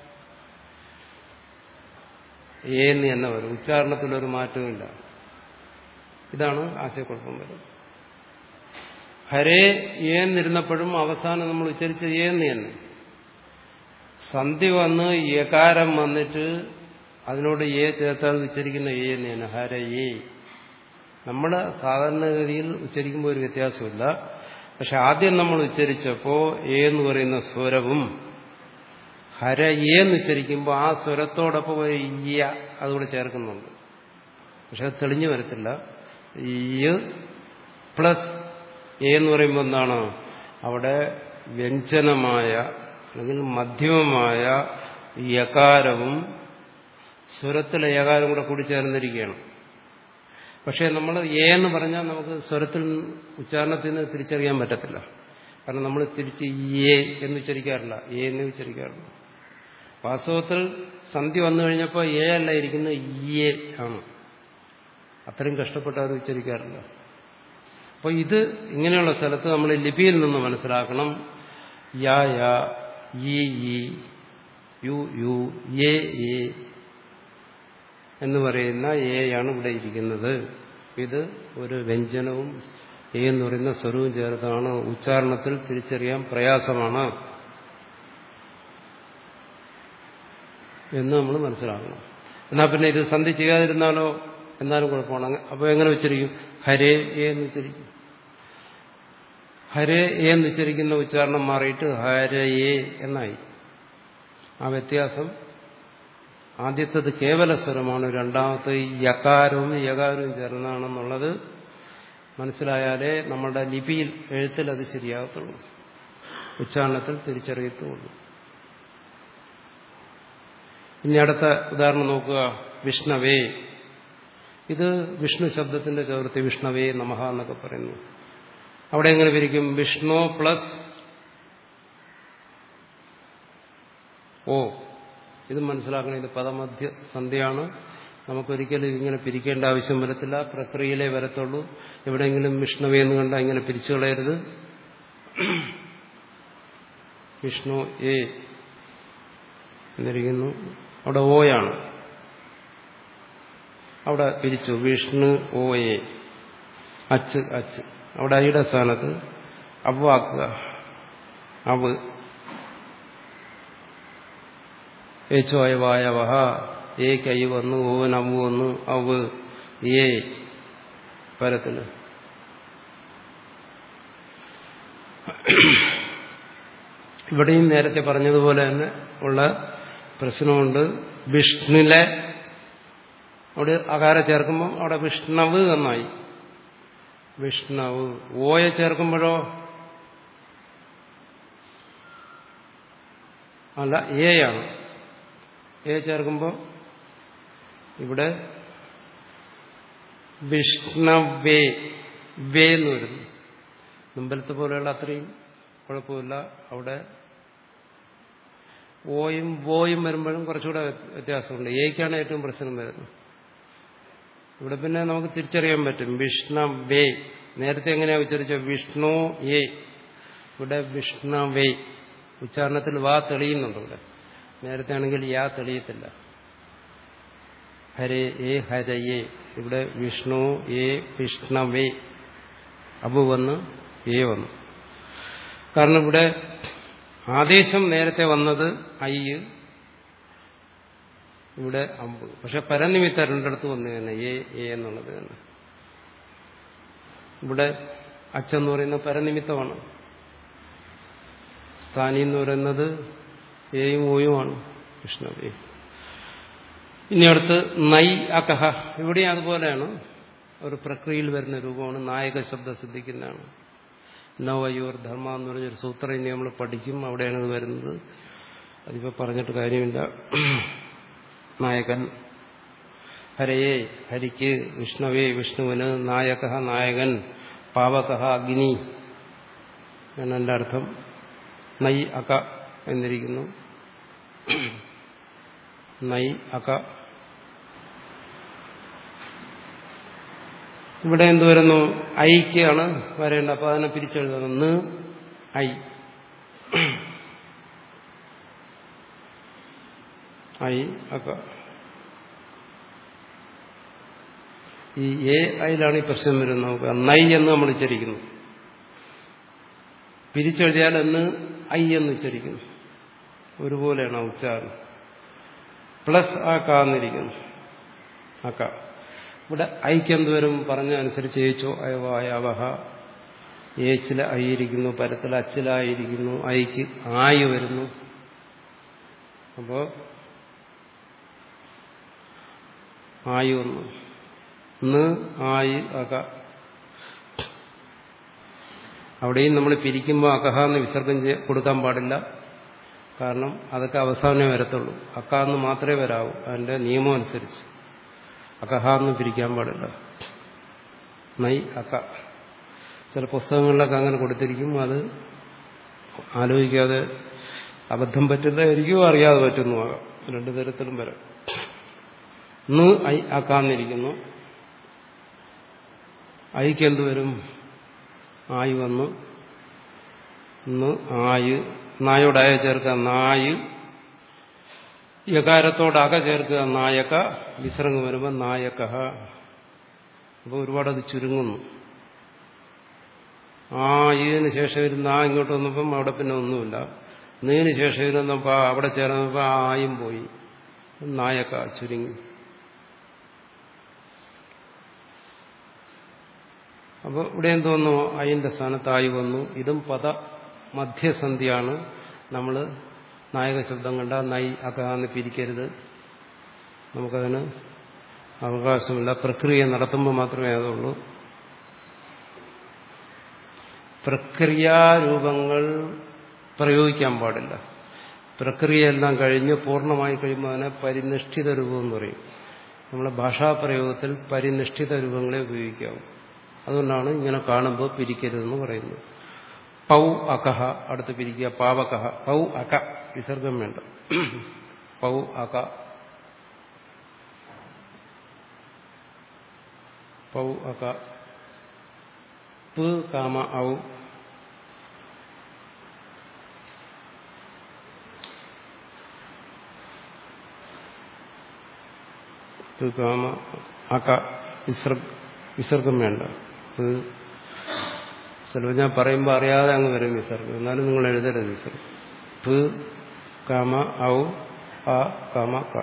എ എന്ന് തന്നെ വരും ഉച്ചാരണത്തിലൊരു മാറ്റവുമില്ല ഇതാണ് ആശയക്കുഴപ്പം വരുന്നത് ഹരേ എന്നിരുന്നപ്പോഴും അവസാനം നമ്മൾ ഉച്ചരിച്ച എന്ന് തന്നെ സന്ധി വന്ന് യകാരം വന്നിട്ട് അതിനോട് ഏ ചേർത്താൽ ഉച്ചരിക്കുന്ന ഏ എന്ന് തന്നെ ഹര ഏ നമ്മൾ സാധാരണഗതിയിൽ ഉച്ചരിക്കുമ്പോൾ ഒരു വ്യത്യാസമില്ല പക്ഷെ ആദ്യം നമ്മൾ ഉച്ചരിച്ചപ്പോൾ എ എന്ന് പറയുന്ന സ്വരവും ഹര എന്ന് ഉച്ചരിക്കുമ്പോൾ ആ സ്വരത്തോടൊപ്പം ഒരു ഇയ അതുകൂടെ ചേർക്കുന്നുണ്ട് പക്ഷെ അത് തെളിഞ്ഞു വരത്തില്ല ഈ പ്ലസ് എ എന്ന് പറയുമ്പോൾ എന്താണ് അവിടെ വ്യഞ്ജനമായ അല്ലെങ്കിൽ മധ്യമമായ യകാരവും സ്വരത്തിലെ യകാരം കൂടെ കൂടി ചേർന്നിരിക്കുകയാണ് പക്ഷേ നമ്മൾ എ എന്ന് പറഞ്ഞാൽ നമുക്ക് സ്വരത്തിൽ ഉച്ചാരണത്തിൽ നിന്ന് തിരിച്ചറിയാൻ പറ്റത്തില്ല കാരണം നമ്മൾ തിരിച്ച് എ എന്ന് ഉച്ചരിക്കാറില്ല എ എന്ന് ഉച്ചരിക്കാറില്ല വാസ്തവത്തിൽ സന്ധി വന്നു കഴിഞ്ഞപ്പോൾ എ അല്ല ഇരിക്കുന്നത് എ ആണ് അത്രയും കഷ്ടപ്പെട്ട് അത് ഉച്ചരിക്കാറില്ല അപ്പോൾ ഇത് ഇങ്ങനെയുള്ള സ്ഥലത്ത് നമ്മൾ ലിപിയിൽ നിന്ന് മനസ്സിലാക്കണം യാ യാ ഈ ഈ യു യു എ എ എന്ന് പറയുന്ന എയാണ് ഇവിടെ ഇരിക്കുന്നത് ഇത് ഒരു വ്യഞ്ജനവും എ എന്ന് പറയുന്ന സ്വരവും ചേർത്താണ് ഉച്ചാരണത്തിൽ തിരിച്ചറിയാൻ പ്രയാസമാണ് എന്ന് നമ്മൾ മനസ്സിലാക്കണം എന്നാൽ പിന്നെ ഇത് സന്ധി ചെയ്യാതിരുന്നാലോ എന്നാലും കുഴപ്പമാണ് അപ്പോൾ എങ്ങനെ ഉച്ചരിക്കും ഹരേ എ എന്ന് ഉച്ചരിക്കും ഹരേ എ എന്ന് ഉച്ചരിക്കുന്ന ഉച്ചാരണം മാറിയിട്ട് ഹരയേ എന്നായി ആ വ്യത്യാസം ആദ്യത്തത് കേവല സ്വരമാണ് രണ്ടാമത്തെ യകാരവും യകാരവും ചേർന്നാണെന്നുള്ളത് മനസ്സിലായാലേ നമ്മുടെ ലിപിയിൽ എഴുത്തിൽ അത് ശരിയാകത്തുള്ളൂ ഉച്ചാരണത്തിൽ തിരിച്ചറിയത്തുള്ളൂ ഇനി അടുത്ത ഉദാഹരണം നോക്കുക വിഷ്ണവേ ഇത് വിഷ്ണു ശബ്ദത്തിന്റെ ചേർത്ത് വിഷ്ണവേ നമഹ എന്നൊക്കെ പറയുന്നു അവിടെ എങ്ങനെ പിരിക്കും വിഷ്ണു പ്ലസ് ഓ ഇത് മനസ്സിലാക്കണം ഇത് പദമധ്യ സന്ധ്യയാണ് നമുക്കൊരിക്കലും ഇങ്ങനെ പിരിക്കേണ്ട ആവശ്യം വരത്തില്ല പ്രക്രിയയിലേ വരത്തുള്ളൂ എവിടെയെങ്കിലും വിഷ്ണുവേ എന്ന് കണ്ടാൽ ഇങ്ങനെ പിരിച്ചു കളയരുത് വിഷ്ണു എ എന്നിരിക്കുന്നു അവിടെ ഓയാണ് അവിടെ പിരിച്ചു വിഷ്ണു ഓ എ അച്ച് അച്ച് അവിടെ ഐയുടെ സ്ഥാനത്ത് അവ്വാക്കുക അവ് ഏച്ചോ അയവായ വഹ ഏ കൈ വന്നു ഓവൻ അവു വന്നു അവ് ഏ പരത്തിന് ഇവിടെയും നേരത്തെ പറഞ്ഞതുപോലെ തന്നെ ഉള്ള പ്രശ്നമുണ്ട് വിഷ്ണുലെ അവിടെ അകാര ചേർക്കുമ്പോൾ അവിടെ വിഷ്ണവ് എന്നായി വിഷ്ണവ് ഓയെ ചേർക്കുമ്പോഴോ അല്ല എ ആണ് എ ചേർക്കുമ്പോൾ ഇവിടെ വിഷ്ണവേ വേ എന്ന് വരുന്നു മുമ്പലത്തെ പോലെയുള്ള അത്രയും കുഴപ്പമില്ല അവിടെ ഓയും വോയും വരുമ്പോഴും കുറച്ചുകൂടെ വ്യത്യാസമുണ്ട് ഏക്കാണ് ഏറ്റവും പ്രശ്നം വരുന്നത് ഇവിടെ പിന്നെ നമുക്ക് തിരിച്ചറിയാൻ പറ്റും വിഷ്ണവേ നേരത്തെ എങ്ങനെയാ ഉച്ചരിച്ച വിഷ്ണു ഏ ഇവിടെ വിഷ്ണവേ ഉച്ചാരണത്തിൽ വാ തെളിയുന്നുണ്ട് ഇവിടെ നേരത്തെ ആണെങ്കിൽ യാ തെളിയത്തില്ല ഹരേ ഏ ഹരയേ ഇവിടെ വിഷ്ണു ഏ വിഷ്ണവേ അബു വന്ന് ഏ വന്നു കാരണം ഇവിടെ ആദേശം നേരത്തെ വന്നത് ഐ ഇവിടെ അമ്പ് പക്ഷെ പരനിമിത്ത രണ്ടിടത്ത് വന്നു തന്നെ എ എ എന്നുള്ളത് തന്നെ ഇവിടെ അച്ഛന്ന് പറയുന്ന പരനിമിത്തമാണ് സ്ഥാനി എന്ന് പറയുന്നത് എയും ഓയുമാണ് കൃഷ്ണവേ ഇനി അടുത്ത് നൈ അകഹ ഇവിടെ അതുപോലെയാണ് ഒരു പ്രക്രിയയിൽ വരുന്ന രൂപമാണ് നായക ശബ്ദം സിദ്ധിക്കുന്നതാണ് നവയൂർ ധർമ്മ എന്ന് പറഞ്ഞൊരു സൂത്രം ഇനി നമ്മൾ പഠിക്കും അവിടെയാണ് ഇത് വരുന്നത് അതിപ്പോൾ പറഞ്ഞിട്ട് കാര്യമില്ല നായകൻ ഹരയെ ഹരിക്ക് വിഷ്ണവേ വിഷ്ണുവിന് നായക നായകൻ പാവക അഗ്നി എന്നാണ് എൻ്റെ അർത്ഥം നൈ അക എന്നിരിക്കുന്നു നൈ അക ഇവിടെ എന്ത് വരുന്നു ഐക്കാണ് വരേണ്ടത് അപ്പൊ അതിനെ പിരിച്ചെഴുതണം ന് ഐ ഐ അക ഈ എ ഐയിലാണ് ഈ പ്രശ്നം വരുന്നത് നോക്കുക നൈ എന്ന് നമ്മൾ ഉച്ചരിക്കുന്നു പിരിച്ചെഴുതിയാൽ എന്ന് ഐ എന്ന് ഉച്ചരിക്കുന്നു ഒരുപോലെയാണ് ആ ഉച്ചാരണം പ്ലസ് ആ കാന്നിരിക്കുന്നു ആ ക ഇവിടെ ഐക്ക് എന്ത് വരും പറഞ്ഞ അനുസരിച്ച് ഏച്ചോ അയവായ അവഹ ഏച്ചിൽ ഐയിരിക്കുന്നു പരത്തിൽ അച്ചിലായിരിക്കുന്നു ഐക്ക് ആയി വരുന്നു അപ്പോ ആയു ഒന്ന് ന് ആയി അക അവിടെയും നമ്മൾ പിരിക്കുമ്പോൾ അകഹ എന്ന് വിസർഗം കൊടുക്കാൻ പാടില്ല കാരണം അതൊക്കെ അവസാനമേ വരത്തുള്ളൂ അക്ക എന്ന് മാത്രമേ വരാവൂ അതിന്റെ നിയമം അനുസരിച്ച് അകഹ എന്ന് പിരിക്കാൻ പാടില്ല നൈ അക്ക ചില പുസ്തകങ്ങളിലൊക്കെ അങ്ങനെ കൊടുത്തിരിക്കും അത് ആലോചിക്കാതെ അബദ്ധം പറ്റുന്നതായിരിക്കും അറിയാതെ പറ്റുന്നതാകാം രണ്ടു തരത്തിലും വരാം ന് ഐ ആക്കാന്നിരിക്കുന്നു ഐക്ക് എന്ത് വരും ആയ് വന്നു ന് ആയ് നായോടായ ചേർക്കുക നായ് യകാരത്തോട് അക ചേർക്കുക നായക വിസർഗം വരുമ്പോൾ നായക അപ്പോൾ ഒരുപാട് അത് ചുരുങ്ങുന്നു ആ ഇതിന് ശേഷം ഇരുന്ന് ആ ഇങ്ങോട്ട് വന്നപ്പം അവിടെ പിന്നെ ഒന്നുമില്ല നീന് ശേഷം ഇരുന്നപ്പോൾ അവിടെ ചേർന്നപ്പോൾ ആ ആയും പോയി നായക ചുരുങ്ങി അപ്പോൾ ഇവിടെ എന്തോന്നു അയിന്റെ സ്ഥാനത്ത് ആയി വന്നു ഇതും പദ മധ്യസന്ധിയാണ് നമ്മൾ നായക ശബ്ദം കണ്ട നൈ അകാന്ന് പിരിക്കരുത് നമുക്കതിന് അവകാശമില്ല പ്രക്രിയ നടത്തുമ്പോൾ മാത്രമേ അതുള്ളൂ പ്രക്രിയാരൂപങ്ങൾ പ്രയോഗിക്കാൻ പാടില്ല പ്രക്രിയയെല്ലാം കഴിഞ്ഞ് പൂർണ്ണമായി കഴിയുമ്പോൾ അതിനെ പരിനിഷ്ഠിത രൂപം എന്ന് പറയും നമ്മളെ ഭാഷാപ്രയോഗത്തിൽ പരിനിഷ്ഠിത രൂപങ്ങളെ ഉപയോഗിക്കാവൂ അതുകൊണ്ടാണ് ഇങ്ങനെ കാണുമ്പോൾ പിരിക്കരുതെന്ന് പറയുന്നത് പൗ അകഹ അടുത്ത് പിരിക്കുക പാവകഹ പൗ അക വിസർഗം വേണ്ട പൗ അക പൗ അക പ് കാമ ഔ പ് കാമ അക വിസർഗ വിസർഗം വേണ്ട പ് ചിലപ്പോൾ ഞാൻ പറയുമ്പോൾ അറിയാതെ അങ്ങ് വരും വിസർഗം എന്നാലും നിങ്ങൾ എഴുതരുത് വിസർഗം പ് കാമ ഔ ആ കാമ ക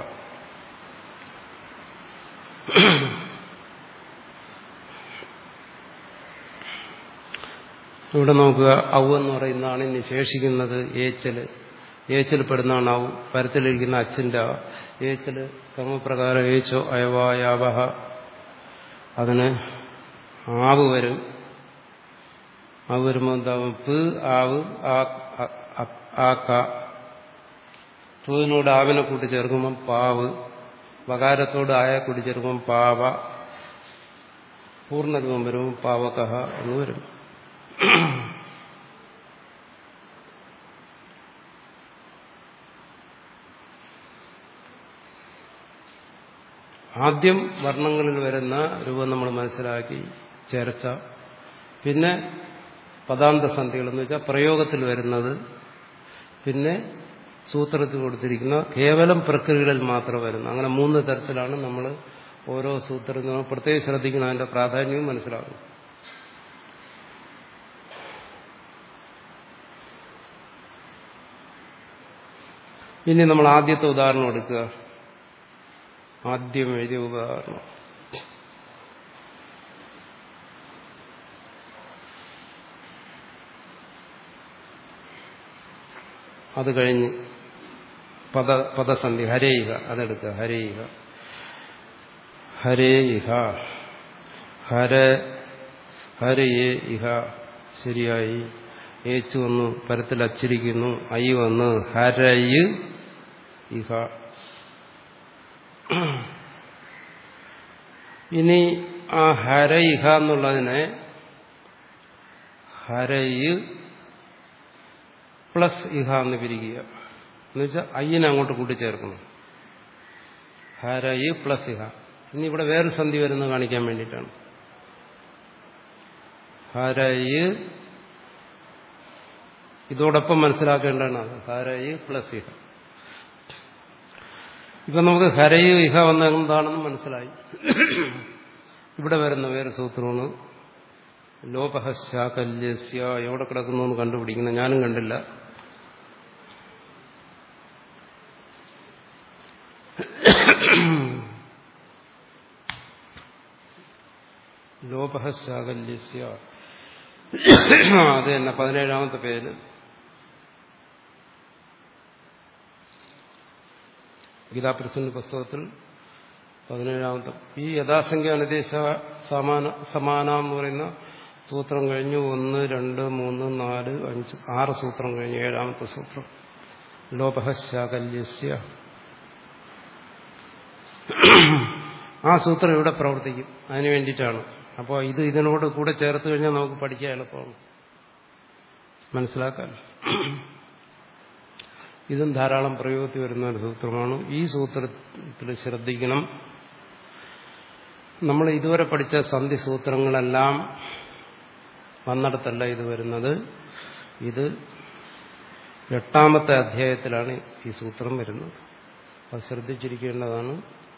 ഇവിടെ നോക്കുക ഔ എന്ന് പറയുന്നതാണ് ഇനി ശേഷിക്കുന്നത് ഏച്ചല് ഏച്ചൽ പെടുന്നതാണ് ഔ പരത്തിലിരിക്കുന്ന അച്ഛൻ്റെ ഏച്ചല് കർമ്മപ്രകാരം ഏച്ചോ അയവായാവഹ അതിന് ആവ് വരും ആവ് വരുമ്പോൾ എന്താവും പ് ആവ് ആ ക പൂവിനോട് ആവിനെ കൂട്ടിച്ചേർക്കുമ്പം പാവ് വകാരത്തോട് ആയ കൂട്ടിച്ചേർക്കുമ്പം പാവ പൂർണ്ണരൂപം വരുമ്പോൾ പാവകഹ എന്ന് വരും ആദ്യം വർണ്ണങ്ങളിൽ വരുന്ന രൂപം നമ്മൾ മനസ്സിലാക്കി ചേർച്ച പിന്നെ പദാന്തസന്ധികൾ എന്ന് വെച്ചാൽ പ്രയോഗത്തിൽ വരുന്നത് പിന്നെ സൂത്രത്തിൽ കൊടുത്തിരിക്കുന്ന കേവലം പ്രക്രിയകളിൽ മാത്രം വരുന്നു അങ്ങനെ മൂന്ന് തരത്തിലാണ് നമ്മൾ ഓരോ സൂത്രത്തിൽ നമ്മൾ പ്രത്യേകം ശ്രദ്ധിക്കുന്ന അതിന്റെ പ്രാധാന്യവും മനസ്സിലാകും ഇനി നമ്മൾ ആദ്യത്തെ ഉദാഹരണം എടുക്കുക ആദ്യം എഴുതിയ ഉദാഹരണം അത് കഴിഞ്ഞ് പദ പദസന്ധി ഹരേയിഹ അതെടുക്കുക ഹരേയിഹ ഹരേയിഹ ഹര ഹരയേ ഇഹ ശരിയായി ഏച്ചു വന്നു പരത്തിൽ അച്ചിരിക്കുന്നു ഐ വന്ന് ഹരയ് ഇഹ ഇനി ആ ഹര ഇഹ എന്നുള്ളതിനെ ഹരയ് പ്ലസ് ഇഹ എന്ന് പിരിക്കുക എന്നുവെച്ചാൽ അയ്യനെ അങ്ങോട്ട് കൂട്ടിച്ചേർക്കണം ഹരയ് പ്ലസ് ഇഹ ഇനി ഇവിടെ വേറെ സന്ധി വരുന്നത് കാണിക്കാൻ വേണ്ടിയിട്ടാണ് ഹരയ് ഇതോടൊപ്പം മനസ്സിലാക്കേണ്ടതാണ് അത് ഹരയ് പ്ലസ് ഇഹ ഇപ്പൊ നമുക്ക് ഹരയ് ഇഹ വന്ന എന്താണെന്ന് മനസ്സിലായി ഇവിടെ വരുന്ന വേറെ സൂത്രമാണ് ലോപഹശാകല്യസ്യ എവിടെ കിടക്കുന്നു എന്ന് കണ്ടുപിടിക്കുന്ന ഞാനും കണ്ടില്ല ലോപഹശാകല്യസ്യ അത് തന്നെ പതിനേഴാമത്തെ പേര് ഗീതാപ്രസന്ന പുസ്തകത്തിൽ പതിനേഴാമത്തെ ഈ യഥാസംഖ്യ അനുദേശ സമാന സമാന എന്ന് പറയുന്ന സൂത്രം കഴിഞ്ഞു ഒന്ന് രണ്ട് മൂന്ന് നാല് അഞ്ച് ആറ് സൂത്രം കഴിഞ്ഞു ഏഴാമത്തെ സൂത്രം ലോപശാകല്യസ്യ ആ സൂത്രം ഇവിടെ പ്രവർത്തിക്കും അതിനു വേണ്ടിയിട്ടാണ് അപ്പോൾ ഇത് ഇതിനോട് കൂടെ ചേർത്ത് കഴിഞ്ഞാൽ നമുക്ക് പഠിക്കാൻ എളുപ്പമാണ് മനസ്സിലാക്കാൻ ഇതും ധാരാളം പ്രയോഗത്തിൽ വരുന്ന ഒരു സൂത്രമാണ് ഈ സൂത്രത്തിൽ ശ്രദ്ധിക്കണം നമ്മൾ ഇതുവരെ പഠിച്ച സന്ധി സൂത്രങ്ങളെല്ലാം വന്നിടത്തല്ല ഇത് വരുന്നത് ഇത് എട്ടാമത്തെ അധ്യായത്തിലാണ് ഈ സൂത്രം വരുന്നത് അത് ശ്രദ്ധിച്ചിരിക്കേണ്ടതാണ്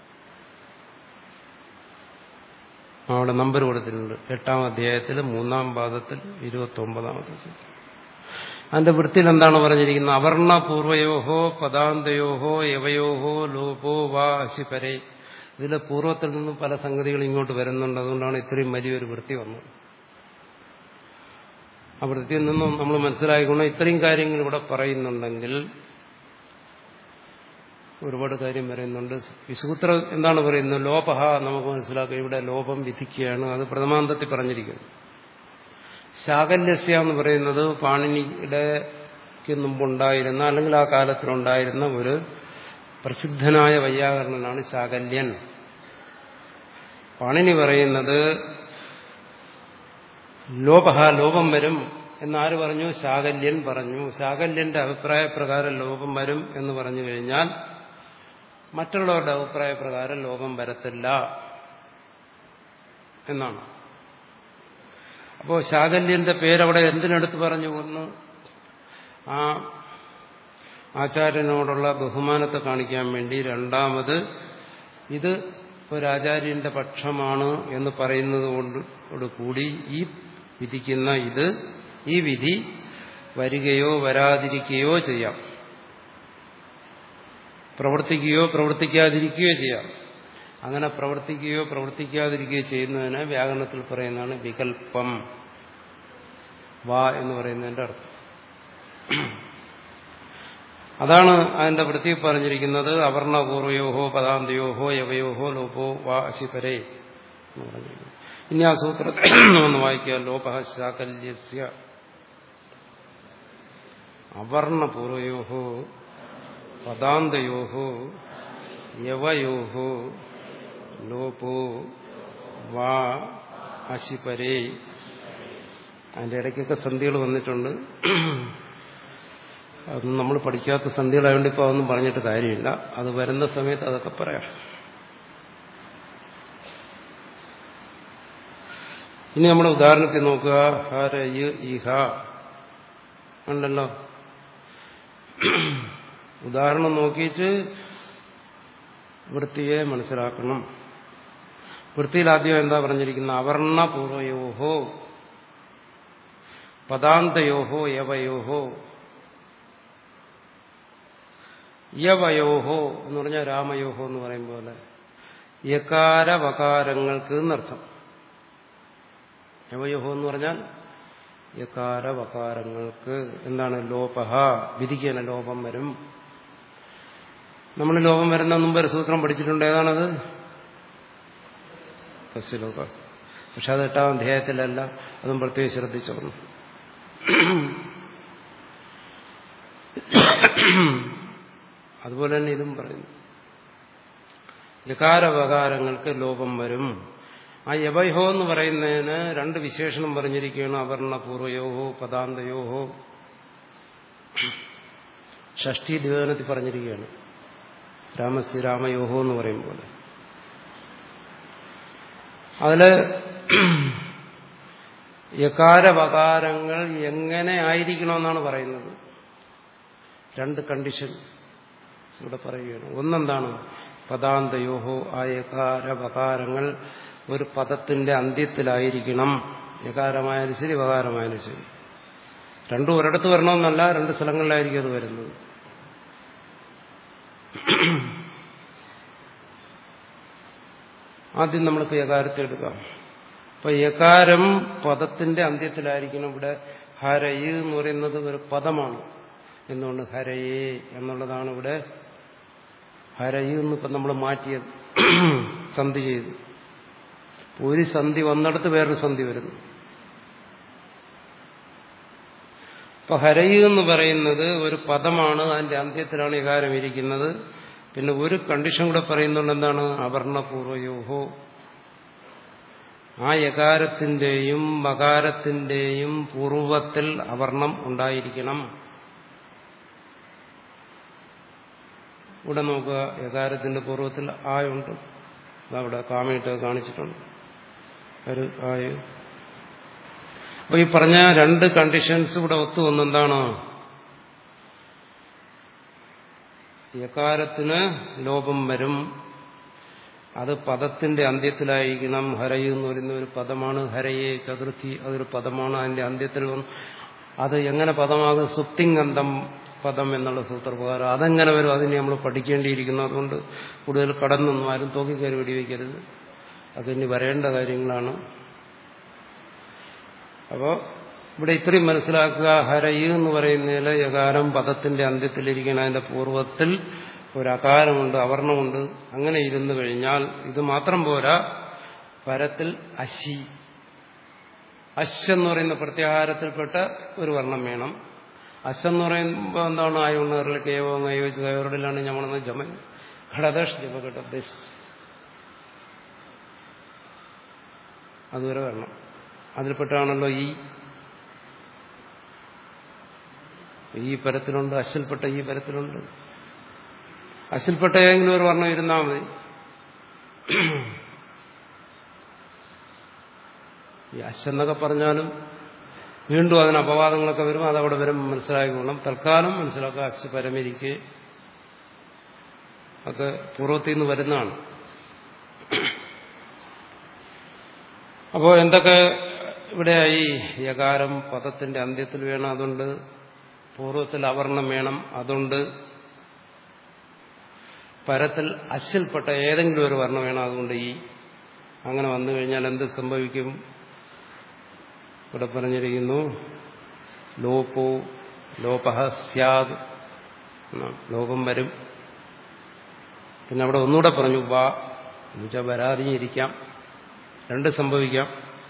അവിടെ നമ്പർ കൊടുത്തിട്ടുണ്ട് എട്ടാം അധ്യായത്തിൽ മൂന്നാം പാദത്തിൽ ഇരുപത്തി ഒമ്പതാമത്തെ സൂത്രം അതിന്റെ വൃത്തിയിൽ എന്താണ് പറഞ്ഞിരിക്കുന്നത് അവർണപൂർവയോഹോ പദാന്തയോഹോ യവയോഹോ ലോപോ വാ അശിപരെ ഇതിലെ പൂർവ്വത്തിൽ നിന്നും പല സംഗതികൾ ഇങ്ങോട്ട് വരുന്നുണ്ട് അതുകൊണ്ടാണ് ഇത്രയും വലിയൊരു വൃത്തി വന്നത് ആ വൃത്തിയിൽ നിന്നും നമ്മൾ മനസ്സിലാക്കിക്കൊണ്ട് ഇത്രയും കാര്യങ്ങൾ ഇവിടെ പറയുന്നുണ്ടെങ്കിൽ ഒരുപാട് കാര്യം പറയുന്നുണ്ട് ഈ സൂത്രം എന്താണ് പറയുന്നത് ലോപഹ നമുക്ക് മനസ്സിലാക്കുക ഇവിടെ ലോപം വിധിക്കുകയാണ് അത് പ്രഥമാന്തത്തിൽ പറഞ്ഞിരിക്കുന്നു ശാകല്യസ്യ എന്ന് പറയുന്നത് പാണിനിയുടെ മുമ്പുണ്ടായിരുന്ന അല്ലെങ്കിൽ ആ കാലത്തിലുണ്ടായിരുന്ന ഒരു പ്രസിദ്ധനായ വൈയാകരണനാണ് ശാകല്യൻ പാണിനി പറയുന്നത് ലോപഹ ലോപം വരും എന്നാര് പറഞ്ഞു ശാകല്യൻ പറഞ്ഞു ശാകല്യന്റെ അഭിപ്രായപ്രകാരം ലോപം വരും എന്ന് പറഞ്ഞു കഴിഞ്ഞാൽ മറ്റുള്ളവരുടെ അഭിപ്രായപ്രകാരം ലോപം വരത്തില്ല എന്നാണ് അപ്പോൾ ശാകല്യന്റെ പേരവിടെ എന്തിനെടുത്ത് പറഞ്ഞു ഒന്ന് ആ ആചാര്യനോടുള്ള ബഹുമാനത്തെ കാണിക്കാൻ വേണ്ടി രണ്ടാമത് ഇത് ഒരാചാര്യന്റെ പക്ഷമാണ് എന്ന് പറയുന്നത് കൊണ്ട് കൂടി ഈ വിധിക്കുന്ന ഇത് ഈ വിധി വരികയോ വരാതിരിക്കുകയോ ചെയ്യാം പ്രവർത്തിക്കുകയോ പ്രവർത്തിക്കാതിരിക്കുകയോ ചെയ്യാം അങ്ങനെ പ്രവർത്തിക്കുകയോ പ്രവർത്തിക്കാതിരിക്കുകയോ ചെയ്യുന്നതിന് വ്യാകരണത്തിൽ പറയുന്നതാണ് വികല്പം വാ എന്ന് പറയുന്നതിന്റെ അർത്ഥം അതാണ് അതിന്റെ വൃത്തി പറഞ്ഞിരിക്കുന്നത് അവർണപൂർവയോഹോ പദാന്തയോഹോ യവയോഹോ ലോപോ വാ അശിപരേ എന്ന് പറഞ്ഞിരിക്കുന്നു ഇനി ആ സൂത്രത്തെ ഒന്ന് വായിക്കുക ലോപ ശാകല്യസ്യ അവർണപൂർവയോഹോ പദാന്തയോഹോ യവയോഹോ ലോപോ വാ അശിപരേ അതിന്റെ ഇടയ്ക്കൊക്കെ സന്ധികൾ വന്നിട്ടുണ്ട് അതൊന്നും നമ്മൾ പഠിക്കാത്ത സന്ധികളായതുകൊണ്ട് ഇപ്പോൾ അതൊന്നും പറഞ്ഞിട്ട് കാര്യമില്ല അത് വരുന്ന സമയത്ത് അതൊക്കെ പറയാം ഇനി നമ്മുടെ ഉദാഹരണത്തിൽ നോക്കുക ഹര ഇഹ ഉണ്ടല്ലോ ഉദാഹരണം നോക്കിയിട്ട് വൃത്തിയെ മനസ്സിലാക്കണം വൃത്തിയിൽ ആദ്യം എന്താ പറഞ്ഞിരിക്കുന്നത് അവർണപൂർവയോഹോ പദാന്തയോഹോ യവയോഹോ യവയോഹോ എന്ന് പറഞ്ഞാൽ രാമയോഹോ എന്ന് പറയും പോലെ യകാര വകാരങ്ങൾക്ക് എന്നർത്ഥം യവയോഹോ എന്ന് പറഞ്ഞാൽ യകാര വകാരങ്ങൾക്ക് എന്താണ് ലോപഹ വിധിക്കാന ലോപം വരും നമ്മൾ ലോപം വരുന്ന മുമ്പ് ഒരു സൂത്രം പഠിച്ചിട്ടുണ്ട് ഏതാണത് തസ്യലോക പക്ഷെ അത് എട്ടാം അധ്യായത്തിലല്ല അതും പ്രത്യേകം ശ്രദ്ധിച്ചോണം അതുപോലെ തന്നെ ഇതും പറയുന്നു യകാരവകാരങ്ങൾക്ക് ലോപം വരും ആ യവൈഹോ എന്ന് പറയുന്നതിന് രണ്ട് വിശേഷണം പറഞ്ഞിരിക്കുകയാണ് അവർണപൂർവയോഹോ പദാന്തയോഹോ ഷഷ്ടി ദ്വേനത്തിൽ പറഞ്ഞിരിക്കുകയാണ് രാമസ്യ രാമയോഹോ എന്ന് പറയും പോലെ അതില് യകാരവകാരങ്ങൾ എങ്ങനെ ആയിരിക്കണമെന്നാണ് പറയുന്നത് രണ്ട് കണ്ടീഷൻ ഇവിടെ പറയുകയാണ് ഒന്നെന്താണ് പദാന്തയോഹോ ആ യകാരവകാരങ്ങൾ ഒരു പദത്തിന്റെ അന്ത്യത്തിലായിരിക്കണം യകാരമായാലും ശരി വകാരമായാലും ശരി രണ്ടും ഒരിടത്ത് വരണമെന്നല്ല രണ്ട് സ്ഥലങ്ങളിലായിരിക്കും അത് വരുന്നത് ആദ്യം നമ്മൾക്ക് യകാരത്തെ എടുക്കാം അപ്പൊ യകാരം പദത്തിന്റെ അന്ത്യത്തിലായിരിക്കണം ഇവിടെ ഹരയ് എന്ന് പറയുന്നത് ഒരു പദമാണ് എന്തുകൊണ്ട് ഹരയേ എന്നുള്ളതാണ് ഇവിടെ ഹരയെന്ന് ഇപ്പം നമ്മൾ മാറ്റിയത് സന്ധി ചെയ്തു ഒരു സന്ധി വന്നിടത്ത് വേറൊരു സന്ധി വരുന്നു അപ്പൊ ഹരയു എന്ന് പറയുന്നത് ഒരു പദമാണ് അതിന്റെ അന്ത്യത്തിലാണ് വികാരം ഇരിക്കുന്നത് പിന്നെ ഒരു കണ്ടീഷൻ കൂടെ പറയുന്നുണ്ട് എന്താണ് അവർണപൂർവയോഹോ ആ യകാരത്തിന്റെയും മകാരത്തിന്റെയും പൂർവത്തിൽ അവർണം ഉണ്ടായിരിക്കണം ഇവിടെ നോക്കുക യകാരത്തിന്റെ പൂർവ്വത്തിൽ ആയുണ്ട് അതവിടെ കാമയിട്ട് കാണിച്ചിട്ടുണ്ട് ഒരു ആയു അപ്പൊ ഈ പറഞ്ഞ രണ്ട് കണ്ടീഷൻസ് ഇവിടെ ഒത്തു വന്നെന്താണ് യകാരത്തിന് ലോപം വരും അത് പദത്തിന്റെ അന്ത്യത്തിലായിരിക്കണം ഹരയു എന്ന് പറയുന്ന ഒരു പദമാണ് ഹരയെ ചതുർത്ഥി അതൊരു പദമാണ് അതിന്റെ അന്ത്യത്തിൽ വന്ന് അത് എങ്ങനെ പദമാകും സുപ്തിങ്ങന്തം പദം എന്നുള്ള സൂത്രപ്രകാരം അതെങ്ങനെ വരും അതിനെ നമ്മൾ പഠിക്കേണ്ടിയിരിക്കുന്നു അതുകൊണ്ട് കൂടുതൽ കടന്നൊന്നും ആരും തോക്കിക്കയറി വെടിവെക്കരുത് അതിനി വരേണ്ട കാര്യങ്ങളാണ് അപ്പോൾ ഇവിടെ ഇത്രയും മനസ്സിലാക്കുക ഹരയ് എന്ന് പറയുന്നതിൽ യകാരം പദത്തിന്റെ അന്ത്യത്തിലിരിക്കണം അതിന്റെ പൂർവ്വത്തിൽ ഒരു അകാരമുണ്ട് അവർണമുണ്ട് അങ്ങനെ ഇരുന്നു കഴിഞ്ഞാൽ ഇത് മാത്രം പോരാ പരത്തിൽ അശി അശ് എന്ന് പറയുന്ന പ്രത്യാഹാരത്തിൽപ്പെട്ട ഒരു വർണ്ണം വേണം അശ് എന്ന് പറയുമ്പോൾ എന്താണ് ആയുണ്ണറിൽ കേവോ കൈവച്ച് കയറിലാണ് ഞമ്മളെന്ന് ജമൻ ഘടദഷ് ജപഘടദശ് അതുവരെ വരണം അതിൽപ്പെട്ടാണല്ലോ ഈ ഈ പരത്തിലുണ്ട് അശിൽപ്പെട്ട ഈ പരത്തിലുണ്ട് അശിൽപ്പെട്ട ഏതെങ്കിലും ഒരു വർണ്ണം ഇരുന്നാൽ മതി ഈ അശെന്നൊക്കെ പറഞ്ഞാലും വീണ്ടും അതിന് അപവാദങ്ങളൊക്കെ വരും അതവിടെ വരും മനസ്സിലാക്കിക്കൊള്ളണം തൽക്കാലം മനസ്സിലാക്കുക അശ് പരമിരിക്കെ ഒക്കെ പൂർവ്വത്തിൽ നിന്ന് വരുന്നതാണ് അപ്പോൾ എന്തൊക്കെ ഇവിടെ ഈ യകാരം പദത്തിന്റെ അന്ത്യത്തിൽ വേണം അതുകൊണ്ട് പൂർവ്വത്തിൽ അവർണം വേണം അതുകൊണ്ട് പരത്തിൽ അശിൽപ്പെട്ട ഏതെങ്കിലും ഒരു വർണ്ണം വേണം അതുകൊണ്ട് ഈ അങ്ങനെ വന്നു കഴിഞ്ഞാൽ എന്ത് സംഭവിക്കും ഇവിടെ പറഞ്ഞിരിക്കുന്നു ലോപോ ലോപഹ സ്യാദ് ലോപം വരും പിന്നെ അവിടെ ഒന്നുകൂടെ പറഞ്ഞു വാ എന്നുവെച്ചാൽ വരാതിരിക്കാം രണ്ട് സംഭവിക്കാം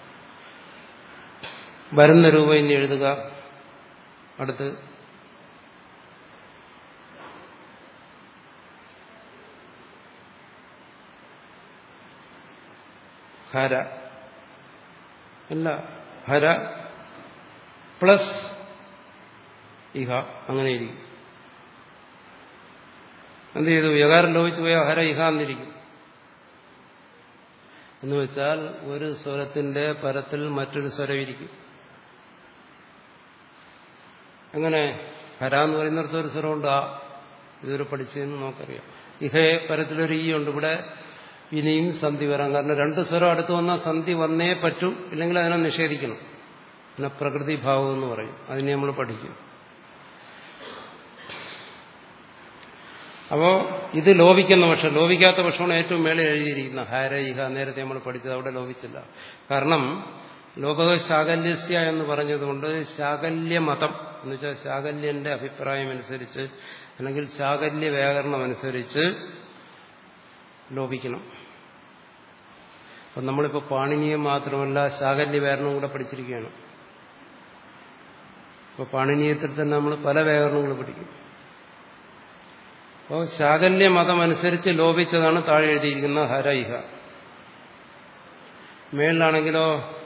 വരുന്ന രൂപം ഇനി എഴുതുക അടുത്ത് ഹര അല്ല ഹര പ്ലസ് ഇഹ അങ്ങനെ ഇരിക്കും എന്ത് ചെയ്തു യകാരം ലോപിച്ചു പോയാൽ ഹര ഇഹ എന്നിരിക്കും എന്ന് വെച്ചാൽ ഒരു സ്വരത്തിന്റെ പരത്തിൽ മറ്റൊരു സ്വരം ഇരിക്കും അങ്ങനെ ഹര എന്ന് പറയുന്നിടത്ത് ഒരു സ്വരമുണ്ട് ആ ഇതുവരെ പഠിച്ചതെന്ന് നമുക്കറിയാം ഇഹയെ പരത്തിലൊരു ഈ ഉണ്ട് ഇവിടെ ഇനിയും സന്ധി വരാം കാരണം രണ്ട് സ്വരം അടുത്ത് വന്നാൽ സന്ധി വന്നേ പറ്റൂ ഇല്ലെങ്കിൽ അതിനെ നിഷേധിക്കണം പിന്നെ പ്രകൃതി ഭാവം എന്ന് പറയും അതിനെ നമ്മൾ പഠിക്കും അപ്പോ ഇത് ലോപിക്കുന്ന പക്ഷം ലോപിക്കാത്ത പക്ഷമാണ് ഏറ്റവും മേലെ എഴുതിയിരിക്കുന്ന ഹാര ഇഹ നേരത്തെ നമ്മൾ പഠിച്ചത് അവിടെ ലോപിച്ചില്ല കാരണം ലോപക ശാകല്യസ്യ എന്ന് പറഞ്ഞതുകൊണ്ട് ശാകല്യമതം എന്ന് വെച്ചാൽ ശാകല്യന്റെ അഭിപ്രായം അനുസരിച്ച് അല്ലെങ്കിൽ ശാകല്യ വ്യാകരണം അനുസരിച്ച് ലോപിക്കണം അപ്പം നമ്മളിപ്പോൾ പാണിനിയം മാത്രമല്ല ശാകല്യ വ്യാകരണം കൂടെ പഠിച്ചിരിക്കുകയാണ് ഇപ്പോൾ പാണിനീയത്തിൽ തന്നെ നമ്മൾ പല വ്യാകരണങ്ങൾ പഠിക്കും അപ്പോൾ ശാകല്യ മതം അനുസരിച്ച് ലോപിച്ചതാണ് താഴെ എഴുതിയിരിക്കുന്ന ഹരൈഹ മേളിലാണെങ്കിലോ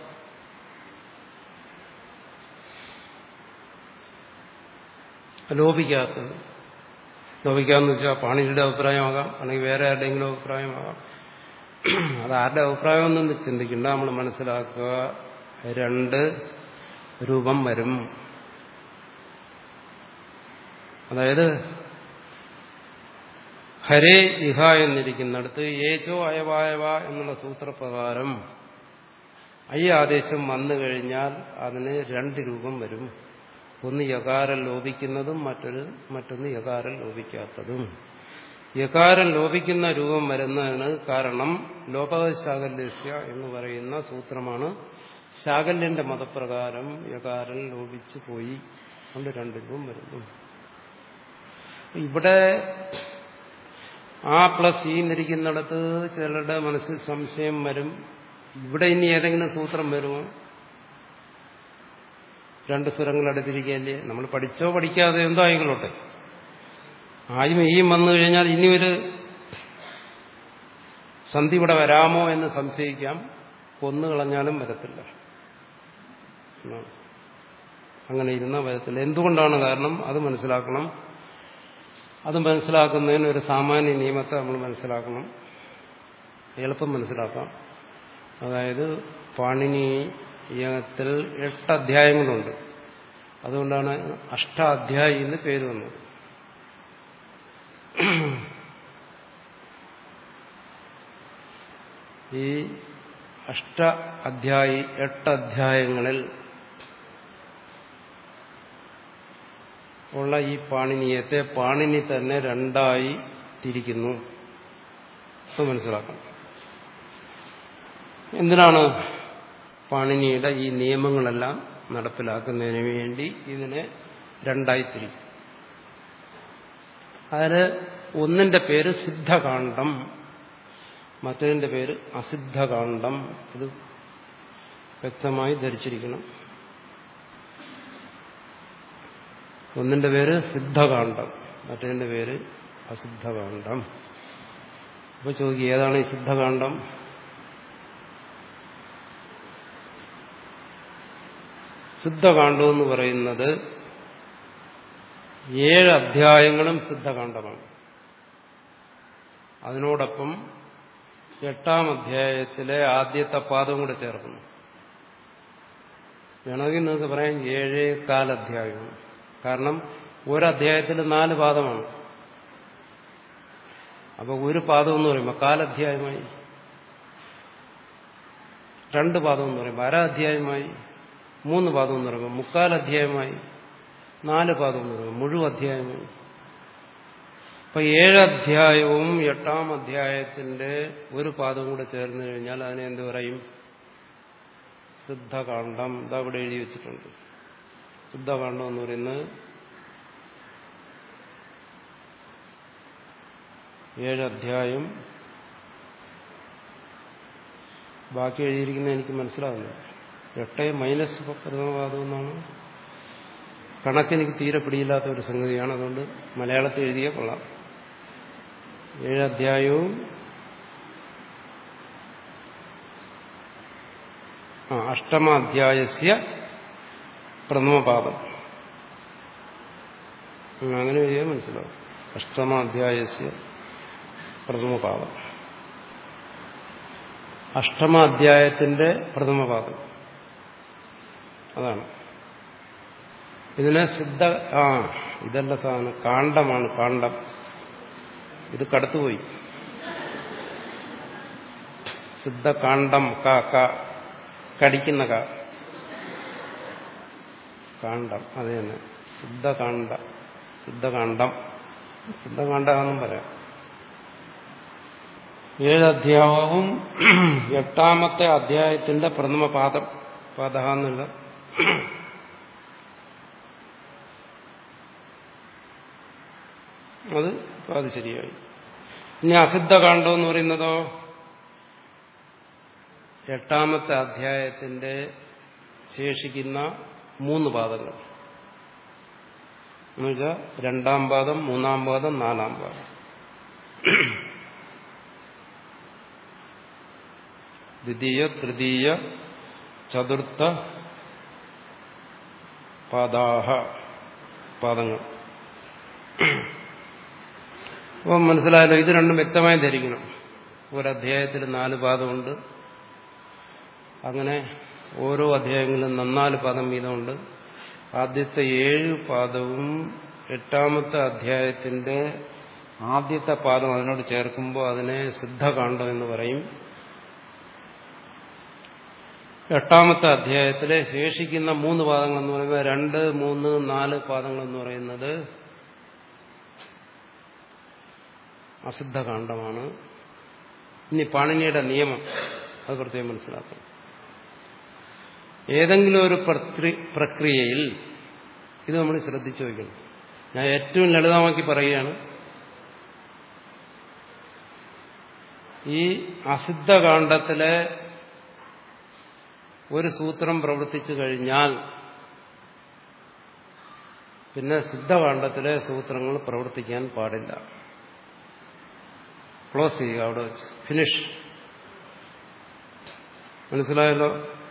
ലോപിക്കാത്തത് ലോപിക്കാന്ന് വെച്ചാൽ പാണിനിയുടെ അഭിപ്രായമാകാം അല്ലെങ്കിൽ വേറെ ആരുടെയെങ്കിലും അഭിപ്രായമാകാം അത് ആരുടെ അഭിപ്രായമൊന്നും ചിന്തിക്കണ്ട നമ്മൾ മനസ്സിലാക്കുക രണ്ട് രൂപം വരും അതായത് ഹരേ ഇഹ എന്നിരിക്കുന്നിടത്ത് ഏച്ചോ അയവായവ എന്നുള്ള സൂത്രപ്രകാരം ഈ ആദേശം വന്നു കഴിഞ്ഞാൽ അതിന് രണ്ട് രൂപം വരും ഒന്ന് യകാരം ലോപിക്കുന്നതും മറ്റൊരു മറ്റൊന്ന് യകാരം ലോപിക്കാത്തതും യകാരം ലോപിക്കുന്ന രൂപം വരുന്നതിന് കാരണം ലോപശാകല്യസ്യ എന്ന് പറയുന്ന സൂത്രമാണ് ശാകല്യന്റെ മതപ്രകാരം യകാരം ലോപിച്ചു പോയി കൊണ്ട് രണ്ട് രൂപം വരുന്നു ഇവിടെ ആ പ്ലസ് ഈ എന്നിരിക്കുന്നിടത്ത് ചിലരുടെ മനസ്സിൽ സംശയം വരും ഇവിടെ ഇനി ഏതെങ്കിലും സൂത്രം വരുമോ രണ്ട് സ്വരങ്ങൾ അടുത്തിരിക്കുകയല്ലേ നമ്മൾ പഠിച്ചോ പഠിക്കാതെ എന്തോ ആയിക്കൊള്ളട്ടെ ആയും ഈയും വന്നു കഴിഞ്ഞാൽ ഇനി ഒരു സന്ധി ഇവിടെ വരാമോ എന്ന് സംശയിക്കാം കൊന്നു കളഞ്ഞാലും വരത്തില്ല എന്നാണ്. അങ്ങനെ ഇരുന്നാൽ വരത്തില്ല എന്തുകൊണ്ടാണ് കാരണം അത് മനസ്സിലാക്കണം അത് മനസ്സിലാക്കുന്നതിന് ഒരു സാമാന്യ നിയമത്തെ നമ്മൾ മനസ്സിലാക്കണം എളുപ്പം മനസ്സിലാക്കാം അതായത് പാണിനീയത്തിൽ എട്ട് അധ്യായങ്ങളുണ്ട് അതുകൊണ്ടാണ് അഷ്ടാധ്യായി എന്ന് പേര് വന്നത് ഈ അഷ്ട അധ്യായി എട്ട് അധ്യായങ്ങളിൽ ഉള്ള ഈ പാണിനീയത്തെ പാണിനി തന്നെ രണ്ടായി തിരിക്കുന്നു അത് മനസ്സിലാക്കണം എന്തിനാണ് പാണിനിയുടെ ഈ നിയമങ്ങളെല്ലാം നടപ്പിലാക്കുന്നതിന് വേണ്ടി ഇതിനെ രണ്ടായി തിരിക്കും അതിൽ ഒന്നിന്റെ പേര് സിദ്ധകാന്ഡം മറ്റതിന്റെ പേര് അസിദ്ധകാന്ഡം ഇത് വ്യക്തമായി ധരിച്ചിരിക്കണം ഒന്നിന്റെ പേര് സിദ്ധകാന്ഡം മറ്റതിന്റെ പേര് അസിദ്ധകാന്ഡം അപ്പൊ ചോദിക്കുക ഏതാണ് ഈ സിദ്ധകാന്ഡം സിദ്ധകാന്ഡം എന്ന് പറയുന്നത് ഏഴ് അധ്യായങ്ങളും സിദ്ധകാന്ഡമാണ് അതിനോടൊപ്പം എട്ടാം അധ്യായത്തിലെ ആദ്യത്തെ പാദം കൂടെ ചേർക്കുന്നു വേണമെങ്കിൽ നിങ്ങൾക്ക് പറയാം ഏഴേ കാലധ്യായം കാരണം ഒരധ്യായത്തിൽ നാല് പാദമാണ് അപ്പൊ ഒരു പാദം എന്ന് പറയുമ്പോൾ കാലധ്യായമായി രണ്ട് പാദം എന്ന് പറയുമ്പോൾ അര അധ്യായമായി മൂന്ന് പാദം എന്ന് പറയുമ്പോൾ മുക്കാൽ അധ്യായമായി നാല് പാദം എന്ന് പറയുമ്പോൾ മുഴുവൻ അധ്യായമായി അപ്പൊ ഏഴധ്യായവും എട്ടാം അധ്യായത്തിന്റെ ഒരു പാദം കൂടെ ചേർന്ന് കഴിഞ്ഞാൽ അതിനെ എന്ത് പറയും സിദ്ധകാന്ഡം ഇതാ ഇവിടെ എഴുതി വെച്ചിട്ടുണ്ട് സിദ്ധകാന്ഡം എന്ന് പറയുന്നത് ഏഴധ്യായം ബാക്കി എഴുതിയിരിക്കുന്നത് എനിക്ക് മനസ്സിലാകുന്നില്ല എട്ട് മൈനസ് പ്രഥമപാദം എന്നാണ് കണക്കെനിക്ക് തീരെ പിടിയില്ലാത്ത ഒരു സംഗതിയാണ് അതുകൊണ്ട് മലയാളത്തിൽ എഴുതിയ കൊള്ളാം ഏഴധ്യായവും ആ അഷ്ടമാധ്യായസ്യ പ്രഥമപാദം അങ്ങനെ എഴുതിയാൽ മനസ്സിലാവും അഷ്ടമാധ്യായസ്യ പ്രഥമപാദം അഷ്ടമാധ്യായത്തിന്റെ പ്രഥമപാദം അതാണ് ഇതിനെ സിദ്ധ ആ ഇതല്ല സാധനം കാണ്ഡമാണ് കാണ്ഡം ഇത് കടത്തുപോയി സിദ്ധകാണ്ഡം ക ക കടിക്കുന്ന ക കാണ്ഡം അത് തന്നെ സിദ്ധകാണ്ഡ സിദ്ധകാണ്ഡം സിദ്ധകാണ്ഡമെന്നും പറയാം ഏഴധ്യായവും എട്ടാമത്തെ അധ്യായത്തിന്റെ പ്രഥമ പാദം പാദ എന്നുള്ള അത് അത് ശരിയായി ഇനി അസിദ്ധകാന്ഡം എന്ന് പറയുന്നതോ എട്ടാമത്തെ അധ്യായത്തിന്റെ ശേഷിക്കുന്ന മൂന്ന് പാദങ്ങൾ എന്നുവെച്ചാൽ രണ്ടാം പാദം മൂന്നാം പാദം നാലാം പാദം ദ്വിതീയ തൃതീയ ചതുർത്ഥ പാദാഹ പാദങ്ങൾ അപ്പം മനസ്സിലായല്ലോ ഇത് രണ്ടും വ്യക്തമായി ധരിക്കണം ഒരധ്യായത്തിൽ നാല് പാദമുണ്ട് അങ്ങനെ ഓരോ അധ്യായങ്ങളിലും നന്നാല് പാദം വീതമുണ്ട് ആദ്യത്തെ ഏഴ് പാദവും എട്ടാമത്തെ അധ്യായത്തിന്റെ ആദ്യത്തെ പാദം അതിനോട് ചേർക്കുമ്പോൾ അതിനെ സിദ്ധകാന്ഡം എന്ന് പറയും എട്ടാമത്തെ അധ്യായത്തിലെ ശേഷിക്കുന്ന മൂന്ന് പാദങ്ങൾ എന്ന് പറയുമ്പോൾ രണ്ട് മൂന്ന് നാല് പാദങ്ങൾ എന്ന് പറയുന്നത് അസിദ്ധകാന്ഡമാണ് ഇനി പാണിനിയുടെ നിയമം അത് പ്രത്യേകം മനസ്സിലാക്കണം ഏതെങ്കിലും ഒരു പ്രക്രിയയിൽ ഇത് നമ്മൾ ശ്രദ്ധിച്ചു വയ്ക്കണം ഞാൻ ഏറ്റവും ലളിതമാക്കി പറയുകയാണ് ഈ അസിദ്ധകാന്ഡത്തിലെ ഒരു സൂത്രം പ്രവർത്തിച്ചു കഴിഞ്ഞാൽ പിന്നെ സിദ്ധകാന്ഡത്തിലെ സൂത്രങ്ങൾ പ്രവർത്തിക്കാൻ പാടില്ല ക്ലോസ് ചെയ്യുക അവിടെ വെച്ച് ഫിനിഷ് മനസ്സിലായല്ലോ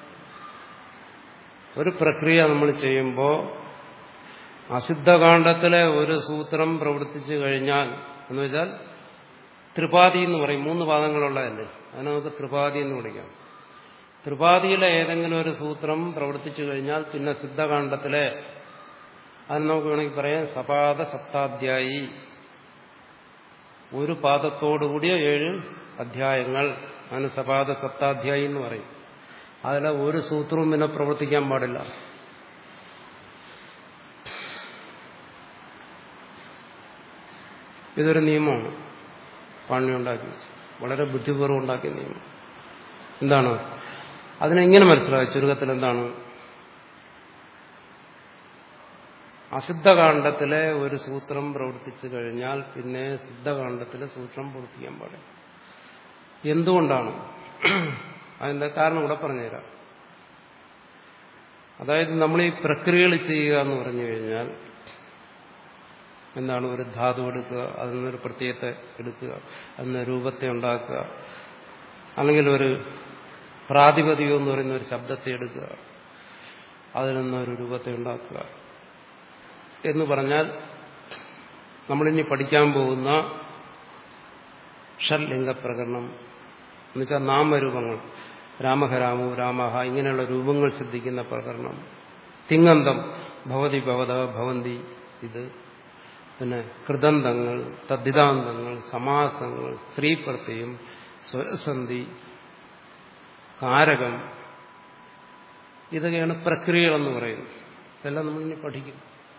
ഒരു പ്രക്രിയ നമ്മൾ ചെയ്യുമ്പോൾ അസിദ്ധകാന്ഡത്തിലെ ഒരു സൂത്രം പ്രവർത്തിച്ചു കഴിഞ്ഞാൽ എന്ന് വെച്ചാൽ ത്രിപാതി എന്ന് പറയും മൂന്ന് പാദങ്ങളുള്ളതല്ലേ അതിനെ നമുക്ക് ത്രിപാതി എന്ന് വിളിക്കാം ത്രിപാതിയിലെ ഏതെങ്കിലും ഒരു സൂത്രം പ്രവർത്തിച്ചു കഴിഞ്ഞാൽ പിന്നെ സിദ്ധകാന്ഡത്തിലെ അതിന് നമുക്ക് വേണമെങ്കിൽ പറയാം സപാദ സപ്താധ്യായി ഒരു പാദത്തോടുകൂടിയ ഏഴ് അധ്യായങ്ങൾ അതിന് സപാദ സപ്താധ്യായി എന്ന് പറയും അതിലെ ഒരു സൂത്രവും പിന്നെ പ്രവർത്തിക്കാൻ പാടില്ല ഇതൊരു നിയമമാണ് പാണ്ഡ്യ ഉണ്ടാക്കി വളരെ ബുദ്ധിപൂർവ്വം ഉണ്ടാക്കിയ നിയമം എന്താണ് അതിനെങ്ങനെ മനസ്സിലായി ചുരുക്കത്തിൽ എന്താണ് അസിദ്ധകാന്ഡത്തിലെ ഒരു സൂത്രം പ്രവർത്തിച്ചു കഴിഞ്ഞാൽ പിന്നെ സിദ്ധകാന്ഡത്തിലെ സൂത്രം പ്രവർത്തിക്കാൻ പാടില്ല എന്തുകൊണ്ടാണ് അതിന്റെ കാരണം ഇവിടെ പറഞ്ഞുതരാം അതായത് നമ്മൾ ഈ പ്രക്രിയകൾ ചെയ്യുക എന്ന് പറഞ്ഞു കഴിഞ്ഞാൽ എന്താണ് ഒരു ധാതു എടുക്കുക അതിൽ നിന്നൊരു പ്രത്യയത്തെ എടുക്കുക അതിന് രൂപത്തെ ഉണ്ടാക്കുക അല്ലെങ്കിൽ ഒരു പ്രാതിപതികം എന്ന് പറയുന്ന ഒരു ശബ്ദത്തെ എടുക്കുക അതിൽ നിന്നൊരു രൂപത്തെ ഉണ്ടാക്കുക എന്ന് പറഞ്ഞാൽ നമ്മളിനി പഠിക്കാൻ പോകുന്ന ഷഡ്ലിംഗപ്രകരണം എന്നുവെച്ചാൽ നാമരൂപങ്ങൾ രാമഹരാമു രാമഹ ഇങ്ങനെയുള്ള രൂപങ്ങൾ സിദ്ധിക്കുന്ന പ്രകരണം തിങ്ങന്തം ഭവതി ഭവത ഭവന്തി ഇത് പിന്നെ കൃതന്തങ്ങൾ തദ്ദിതാന്തങ്ങൾ സമാസങ്ങൾ സ്ത്രീപ്രത്യം സ്വരസന്ധി കാരകം ഇതൊക്കെയാണ് പ്രക്രിയകളെന്ന് പറയുന്നത് ഇതെല്ലാം നമ്മളിനി പഠിക്കും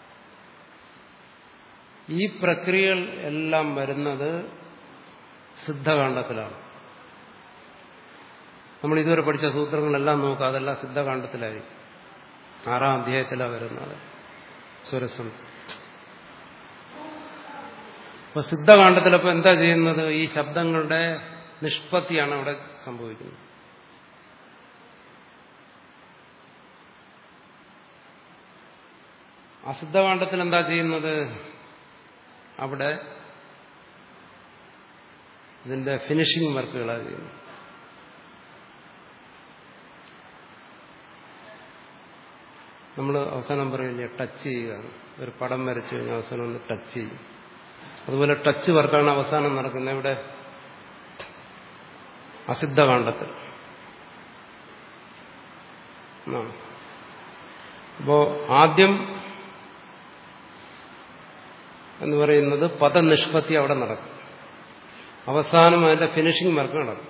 ഈ പ്രക്രിയകൾ എല്ലാം വരുന്നത് സിദ്ധകാണ്ഡത്തിലാണ് നമ്മൾ ഇതുവരെ പഠിച്ച സൂത്രങ്ങളെല്ലാം നോക്കുക അതെല്ലാം സിദ്ധകാണ്ഡത്തിലായിരിക്കും ആറാം അധ്യായത്തിലാണ് വരുന്നത് സ്വരസം അപ്പൊ സിദ്ധകാണ്ഡത്തിലപ്പോ എന്താ ചെയ്യുന്നത് ഈ ശബ്ദങ്ങളുടെ നിഷ്പത്തിയാണ് അവിടെ സംഭവിക്കുന്നത് അസിദ്ധകാണ്ഡത്തിൽ എന്താ ചെയ്യുന്നത് അവിടെ ഇതിന്റെ ഫിനിഷിംഗ് വർക്കുകളാണ് ചെയ്യുന്നത് നമ്മൾ അവസാനം പറയില്ലേ ടച്ച് ചെയ്യുക ഒരു പടം വരച്ചു കഴിഞ്ഞാൽ അവസാനം ഒന്ന് ടച്ച് ചെയ്യും അതുപോലെ ടച്ച് വർക്കാണ് അവസാനം നടക്കുന്നത് ഇവിടെ അസിദ്ധകാണ്ഡത്തിൽ അപ്പോ ആദ്യം എന്ന് പറയുന്നത് പദനിഷ്പത്തി അവിടെ നടക്കും അവസാനം അതിന്റെ ഫിനിഷിംഗ് വർക്ക് നടക്കും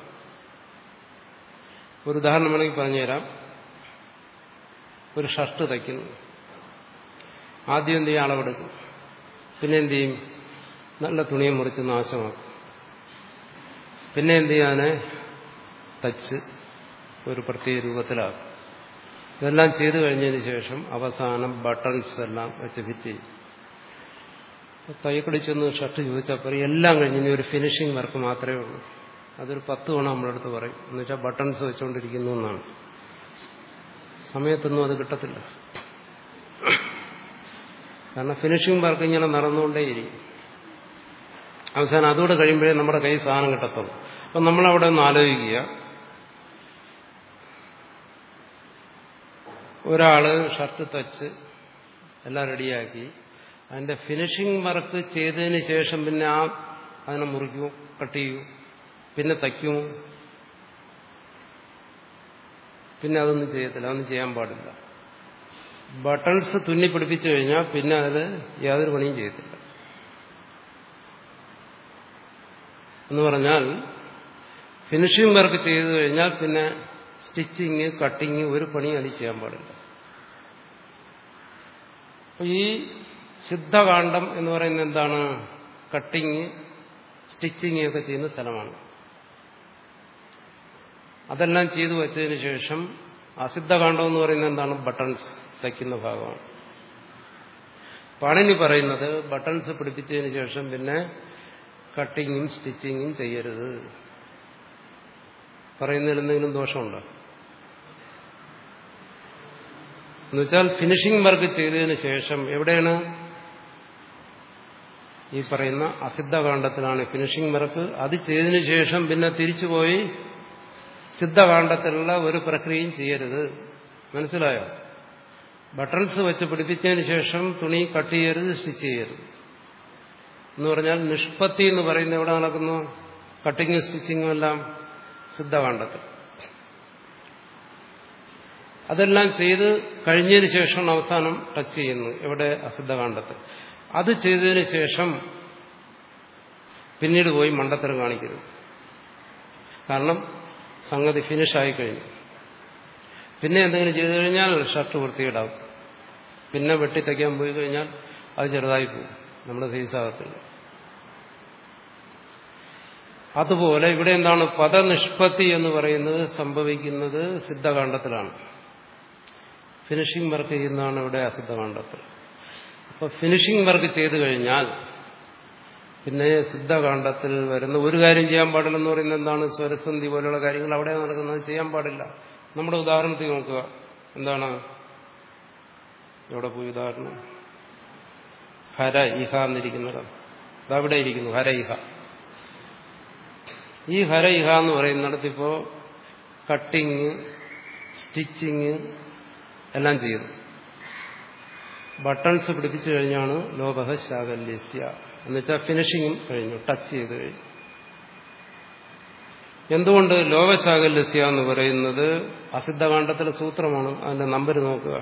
ഒരു ഉദാഹരണം വേണമെങ്കിൽ പറഞ്ഞുതരാം ഒരു ഷർട്ട് തയ്ക്കുന്നു ആദ്യം എന്ത് ചെയ്യും അളവെടുക്കും പിന്നെ എന്ത് ചെയ്യും നല്ല തുണിയെ മുറിച്ച് നാശമാക്കും പിന്നെ എന്ത് ചെയ്യാനെ തച്ച് ഒരു പ്രത്യേക രൂപത്തിലാക്കും ഇതെല്ലാം ചെയ്തു കഴിഞ്ഞതിന് ശേഷം അവസാനം ബട്ടൺസ് എല്ലാം വെച്ച് ഫിറ്റ് ചെയ്യും തയ്യക്കടിച്ചൊന്ന് ഷർട്ട് ചോദിച്ചപ്പോൾ എല്ലാം കഴിഞ്ഞ് ഇനി ഒരു ഫിനിഷിംഗ് വർക്ക് മാത്രമേ ഉള്ളൂ അതൊരു പത്ത് തവണ നമ്മളടുത്ത് പറയും എന്നുവെച്ചാൽ ബട്ടൺസ് വെച്ചുകൊണ്ടിരിക്കുന്നു എന്നാണ് സമയത്തൊന്നും അത് കിട്ടത്തില്ല കാരണം ഫിനിഷിംഗ് വർക്ക് ഇങ്ങനെ നടന്നുകൊണ്ടേയിരിക്കും അവസാനം അതുകൂടെ കഴിയുമ്പോഴേ നമ്മുടെ കൈ സാധനം കിട്ടത്തുള്ളൂ അപ്പം നമ്മളവിടെ ഒന്ന് ആലോചിക്കുക ഒരാള് ഷർട്ട് തച്ച് എല്ലാം റെഡിയാക്കി അതിന്റെ ഫിനിഷിംഗ് വർക്ക് ചെയ്തതിന് ശേഷം പിന്നെ ആ അതിനെ മുറിക്കൂ കട്ട് ചെയ്യൂ പിന്നെ തയ്ക്കൂ പിന്നെ അതൊന്നും ചെയ്യത്തില്ല അതൊന്നും ചെയ്യാൻ പാടില്ല ബട്ടൺസ് തുന്നി പിടിപ്പിച്ചു കഴിഞ്ഞാൽ പിന്നെ അതിൽ യാതൊരു പണിയും ചെയ്യത്തില്ല എന്ന് പറഞ്ഞാൽ ഫിനിഷിംഗ് വർക്ക് ചെയ്തു കഴിഞ്ഞാൽ പിന്നെ സ്റ്റിച്ചിങ് കട്ടിങ് ഒരു പണിയും അതിൽ ചെയ്യാൻ പാടില്ല ഈ സിദ്ധകാന്ഡം എന്ന് പറയുന്നത് എന്താണ് കട്ടിങ് സ്റ്റിച്ചിങ് ഒക്കെ ചെയ്യുന്ന സ്ഥലമാണ് അതെല്ലാം ചെയ്തു വെച്ചതിന് ശേഷം അസിദ്ധകാന്ഡം എന്ന് പറയുന്നത് എന്താണ് ബട്ടൺസ് തയ്ക്കുന്ന ഭാഗമാണ് പണിനി പറയുന്നത് ബട്ടൺസ് പിടിപ്പിച്ചതിന് ശേഷം പിന്നെ കട്ടിങ്ങും സ്റ്റിച്ചിങ്ങും ചെയ്യരുത് പറയുന്നതിൽ എന്തെങ്കിലും ദോഷമുണ്ടോ എന്നുവെച്ചാൽ ഫിനിഷിംഗ് വർക്ക് ചെയ്തതിന് ശേഷം എവിടെയാണ് ഈ പറയുന്ന അസിദ്ധകാന്ഡത്തിലാണ് ഫിനിഷിംഗ് വർക്ക് അത് ചെയ്തതിനു ശേഷം പിന്നെ തിരിച്ചുപോയി സിദ്ധകാന്ഡത്തിലുള്ള ഒരു പ്രക്രിയയും ചെയ്യരുത് മനസ്സിലായോ ബട്ടൺസ് വെച്ച് പിടിപ്പിച്ചതിന് ശേഷം തുണി കട്ട് ചെയ്യരുത് സ്റ്റിച്ച് ചെയ്യരുത് എന്ന് പറഞ്ഞാൽ നിഷ്പത്തി എന്ന് പറയുന്നത് എവിടെ നടക്കുന്നു കട്ടിങ്ങും സ്റ്റിച്ചിങ്ങും എല്ലാം സിദ്ധകാന്ഡത്തിൽ അതെല്ലാം ചെയ്ത് കഴിഞ്ഞതിന് ശേഷമാണ് അവസാനം ടച്ച് ചെയ്യുന്നത് എവിടെ അസിദ്ധകാന്ഡത്തിൽ അത് ചെയ്തതിന് ശേഷം പിന്നീട് പോയി മണ്ടത്തരം കാണിക്കരുത് കാരണം സംഗതി ഫിനിഷായി കഴിഞ്ഞു പിന്നെ എന്തെങ്കിലും ചെയ്തു കഴിഞ്ഞാൽ ഷർട്ട് വൃത്തിയിടാവും പിന്നെ വെട്ടിത്തയ്ക്കാൻ പോയി കഴിഞ്ഞാൽ അത് ചെറുതായി പോകും നമ്മുടെ സൈസാകത്തില്ല അതുപോലെ ഇവിടെ എന്താണ് പദനിഷ്പത്തി എന്ന് പറയുന്നത് സംഭവിക്കുന്നത് സിദ്ധകാന്ഡത്തിലാണ് ഫിനിഷിംഗ് വർക്ക് ചെയ്യുന്നതാണ് ഇവിടെ അസിദ്ധകാന്ഡത്തിൽ അപ്പോൾ ഫിനിഷിംഗ് വർക്ക് ചെയ്തു കഴിഞ്ഞാൽ പിന്നെ സിദ്ധകാന്ഡത്തിൽ വരുന്ന ഒരു കാര്യം ചെയ്യാൻ പാടില്ലെന്ന് പറയുന്നത് എന്താണ് സ്വരസന്ധി പോലെയുള്ള കാര്യങ്ങൾ അവിടെ നടക്കുന്നത് ചെയ്യാൻ പാടില്ല നമ്മുടെ ഉദാഹരണത്തിൽ നോക്കുക എന്താണ് എവിടെ പോയി ഉദാഹരണം ഹര ഇഹ എന്നിരിക്കുന്നത് അതവിടെ ഇരിക്കുന്നു ഹര ഇഹ ഈ ഹര ഇഹ എന്ന് പറയുന്നിടത്തിപ്പോ കട്ടിങ് സ്റ്റിച്ചിങ് എല്ലാം ചെയ്തു ബട്ടൺസ് പിടിപ്പിച്ചു കഴിഞ്ഞാണ് ലോപഹ ശാകല്യസ്യ എന്നുവെച്ചാൽ ഫിനിഷിങ്ങും കഴിഞ്ഞു ടച്ച് ചെയ്ത് കഴിഞ്ഞു എന്തുകൊണ്ട് ലോകശാകല്യസ്യ എന്ന് പറയുന്നത് അസിദ്ധകാന്ഡത്തിലെ സൂത്രമാണ് അതിന്റെ നമ്പർ നോക്കുക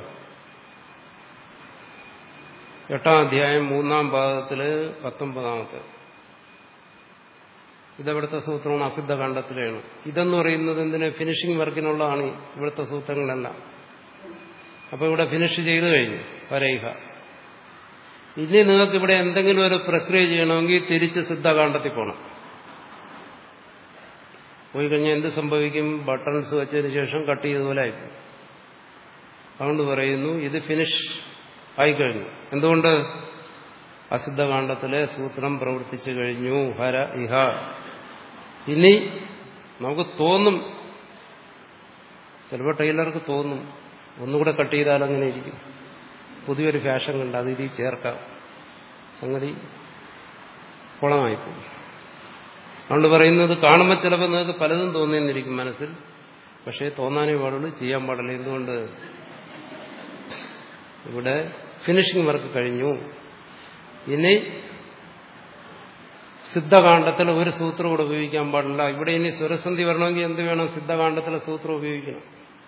എട്ടാം അധ്യായം മൂന്നാം പാദത്തില് പത്തൊമ്പതാമത്തെ ഇതെവിടുത്തെ സൂത്രമാണ് അസിദ്ധകാന്ഡത്തിലെയാണ് ഇതെന്ന് പറയുന്നത് എന്തിന് ഫിനിഷിംഗ് വർക്കിനുള്ളതാണ് ഇവിടുത്തെ സൂത്രങ്ങളെല്ലാം അപ്പൊ ഇവിടെ ഫിനിഷ് ചെയ്തു കഴിഞ്ഞു പരൈഹ ഇനി നിങ്ങൾക്ക് ഇവിടെ എന്തെങ്കിലും ഒരു പ്രക്രിയ ചെയ്യണമെങ്കിൽ തിരിച്ച് സിദ്ധകാന്ഡത്തിൽ പോകണം പോയി കഴിഞ്ഞാൽ എന്ത് സംഭവിക്കും ബട്ടൺസ് വെച്ചതിന് ശേഷം കട്ട് ചെയ്തതുപോലെ ആയിപ്പോയി അതുകൊണ്ട് പറയുന്നു ഇത് ഫിനിഷ് ആയിക്കഴിഞ്ഞു എന്തുകൊണ്ട് അസിദ്ധകാന്ഡത്തിലെ സൂത്രം പ്രവർത്തിച്ചു കഴിഞ്ഞു ഹര ഇഹ ഇനി നമുക്ക് തോന്നും ചിലപ്പോൾ ടൈലർക്ക് തോന്നും ഒന്നുകൂടെ കട്ട് ചെയ്താൽ അങ്ങനെ ഇരിക്കും പുതിയൊരു ഫാഷൻ കണ്ട് അത് ഇതിൽ ചേർക്കാം സംഗതി കുളമായിപ്പോയി അതുകൊണ്ട് പറയുന്നത് കാണുമ്പോൾ ചിലപ്പോൾ നിങ്ങൾക്ക് പലതും തോന്നിയെന്നിരിക്കും മനസ്സിൽ പക്ഷേ തോന്നാനേ പാടുള്ളൂ ചെയ്യാൻ പാടില്ല എന്തുകൊണ്ട് ഇവിടെ ഫിനിഷിംഗ് വർക്ക് കഴിഞ്ഞു ഇനി സിദ്ധകാന്ഡത്തിൽ ഒരു സൂത്രം കൂടെ ഉപയോഗിക്കാൻ പാടില്ല ഇവിടെ ഇനി സ്വരസന്ധി വരണമെങ്കിൽ എന്ത് വേണം സിദ്ധകാന്ഡത്തിലെ സൂത്രം ഉപയോഗിക്കണം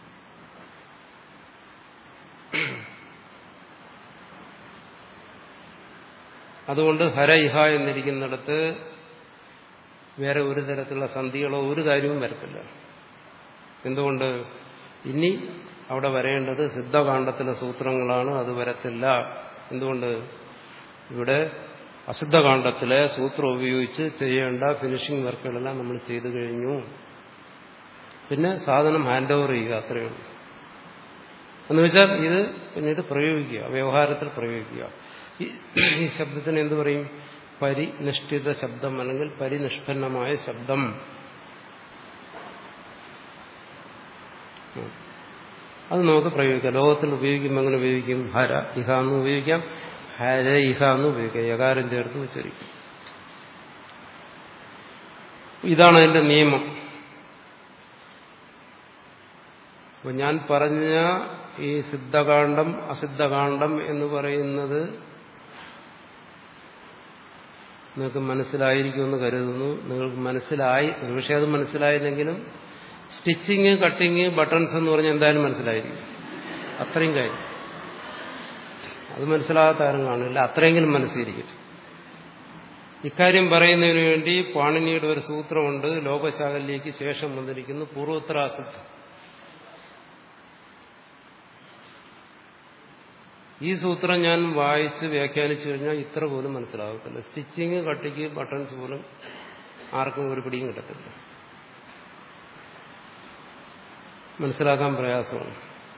അതുകൊണ്ട് ഹര ഇഹ എന്നിരിക്കുന്നിടത്ത് വേറെ ഒരു തരത്തിലുള്ള സന്ധികളോ ഒരു കാര്യവും വരത്തില്ല എന്തുകൊണ്ട് ഇനി അവിടെ വരേണ്ടത് സിദ്ധകാന്ഡത്തിലെ സൂത്രങ്ങളാണ് അത് വരത്തില്ല എന്തുകൊണ്ട് ഇവിടെ അസിദ്ധകാന്ഡത്തിലെ സൂത്രം ഉപയോഗിച്ച് ചെയ്യേണ്ട ഫിനിഷിംഗ് വർക്കുകളെല്ലാം നമ്മൾ ചെയ്തു കഴിഞ്ഞു പിന്നെ സാധനം ഹാൻഡ് ഓവർ ചെയ്യുക അത്രയേ ഉള്ളൂ എന്ന് വെച്ചാൽ ഇത് പിന്നീട് പ്രയോഗിക്കുക വ്യവഹാരത്തിൽ പ്രയോഗിക്കുക ഈ ശബ്ദത്തിന് എന്ത് പറയും പരിനിഷ്ഠിത ശബ്ദം അല്ലെങ്കിൽ പരിനിഷ്പന്നമായ ശബ്ദം അത് നമുക്ക് പ്രയോഗിക്കാം ലോകത്തിൽ ഉപയോഗിക്കുമ്പോൾ എങ്ങനെ ഉപയോഗിക്കും ഹര ഇഹ എന്ന് ഉപയോഗിക്കാം ഹര ഇഹ എന്ന് ഉപയോഗിക്കാം യകാരം ചേർത്ത് ഉച്ചരിക്കും ഇതാണ് അതിന്റെ നിയമം അപ്പൊ ഞാൻ പറഞ്ഞ ഈ സിദ്ധകാന്ഡം അസിദ്ധകാന്ഡം എന്ന് പറയുന്നത് നിങ്ങൾക്ക് മനസ്സിലായിരിക്കുമെന്ന് കരുതുന്നു നിങ്ങൾക്ക് മനസ്സിലായി ഒരുപക്ഷെ അത് മനസ്സിലായില്ലെങ്കിലും സ്റ്റിച്ചിങ് കട്ടിങ് ബട്ടൺസ് എന്ന് പറഞ്ഞാൽ എന്തായാലും മനസ്സിലായിരിക്കും അത്രയും കാര്യം അത് മനസ്സിലാകാത്ത ആരും കാണില്ല അത്രയെങ്കിലും മനസ്സിരിക്കട്ടെ ഇക്കാര്യം പറയുന്നതിന് വേണ്ടി പാണിനിയുടെ ഒരു സൂത്രമുണ്ട് ലോകശാകല്യക്ക് ശേഷം വന്നിരിക്കുന്നു പൂർവോത്തരാസിദ്ധം ഈ സൂത്രം ഞാൻ വായിച്ച് വ്യാഖ്യാനിച്ചു കഴിഞ്ഞാൽ ഇത്ര പോലും മനസ്സിലാകത്തില്ല സ്റ്റിച്ചിങ് കട്ടിക്ക് ബട്ടൺസ് പോലും ആർക്കും ഒരു പിടിയും കിട്ടത്തില്ല മനസ്സിലാക്കാൻ പ്രയാസമാണ്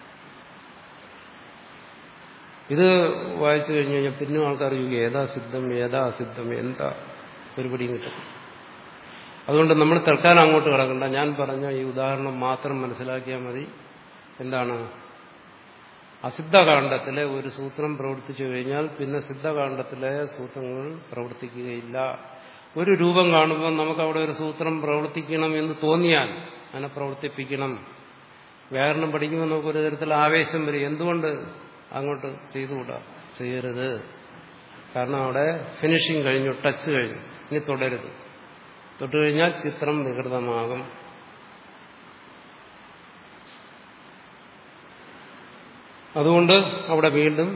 ഇത് വായിച്ചു കഴിഞ്ഞു കഴിഞ്ഞാൽ പിന്നെ ആൾക്കാർ ചോദിക്കും ഏതാ സിദ്ധം ഏതാ അസിദ്ധം എന്താ ഒരു പിടിയും കിട്ടും അതുകൊണ്ട് നമ്മൾ തൽക്കാലം അങ്ങോട്ട് കിടക്കണ്ട ഞാൻ പറഞ്ഞ ഈ ഉദാഹരണം മാത്രം മനസ്സിലാക്കിയാൽ മതി എന്താണ് അസിദ്ധകാന്ഡത്തിലെ ഒരു സൂത്രം പ്രവർത്തിച്ചു കഴിഞ്ഞാൽ പിന്നെ സിദ്ധകാന്ഡത്തിലെ സൂത്രങ്ങൾ പ്രവർത്തിക്കുകയില്ല ഒരു രൂപം കാണുമ്പോൾ നമുക്ക് അവിടെ ഒരു സൂത്രം പ്രവർത്തിക്കണം എന്ന് തോന്നിയാൽ അതിനെ പ്രവർത്തിപ്പിക്കണം വ്യാകരണം പഠിക്കുമ്പോൾ നമുക്ക് ഒരു തരത്തിൽ ആവേശം വരും എന്തുകൊണ്ട് അങ്ങോട്ട് ചെയ്തുകൂടാ ചെയ്യരുത് കാരണം അവിടെ ഫിനിഷിങ് കഴിഞ്ഞു ടച്ച് കഴിഞ്ഞു ഇനി തുടരുത് തൊട്ട് കഴിഞ്ഞാൽ ചിത്രം വികൃതമാകും അതുകൊണ്ട് അവിടെ വീണ്ടും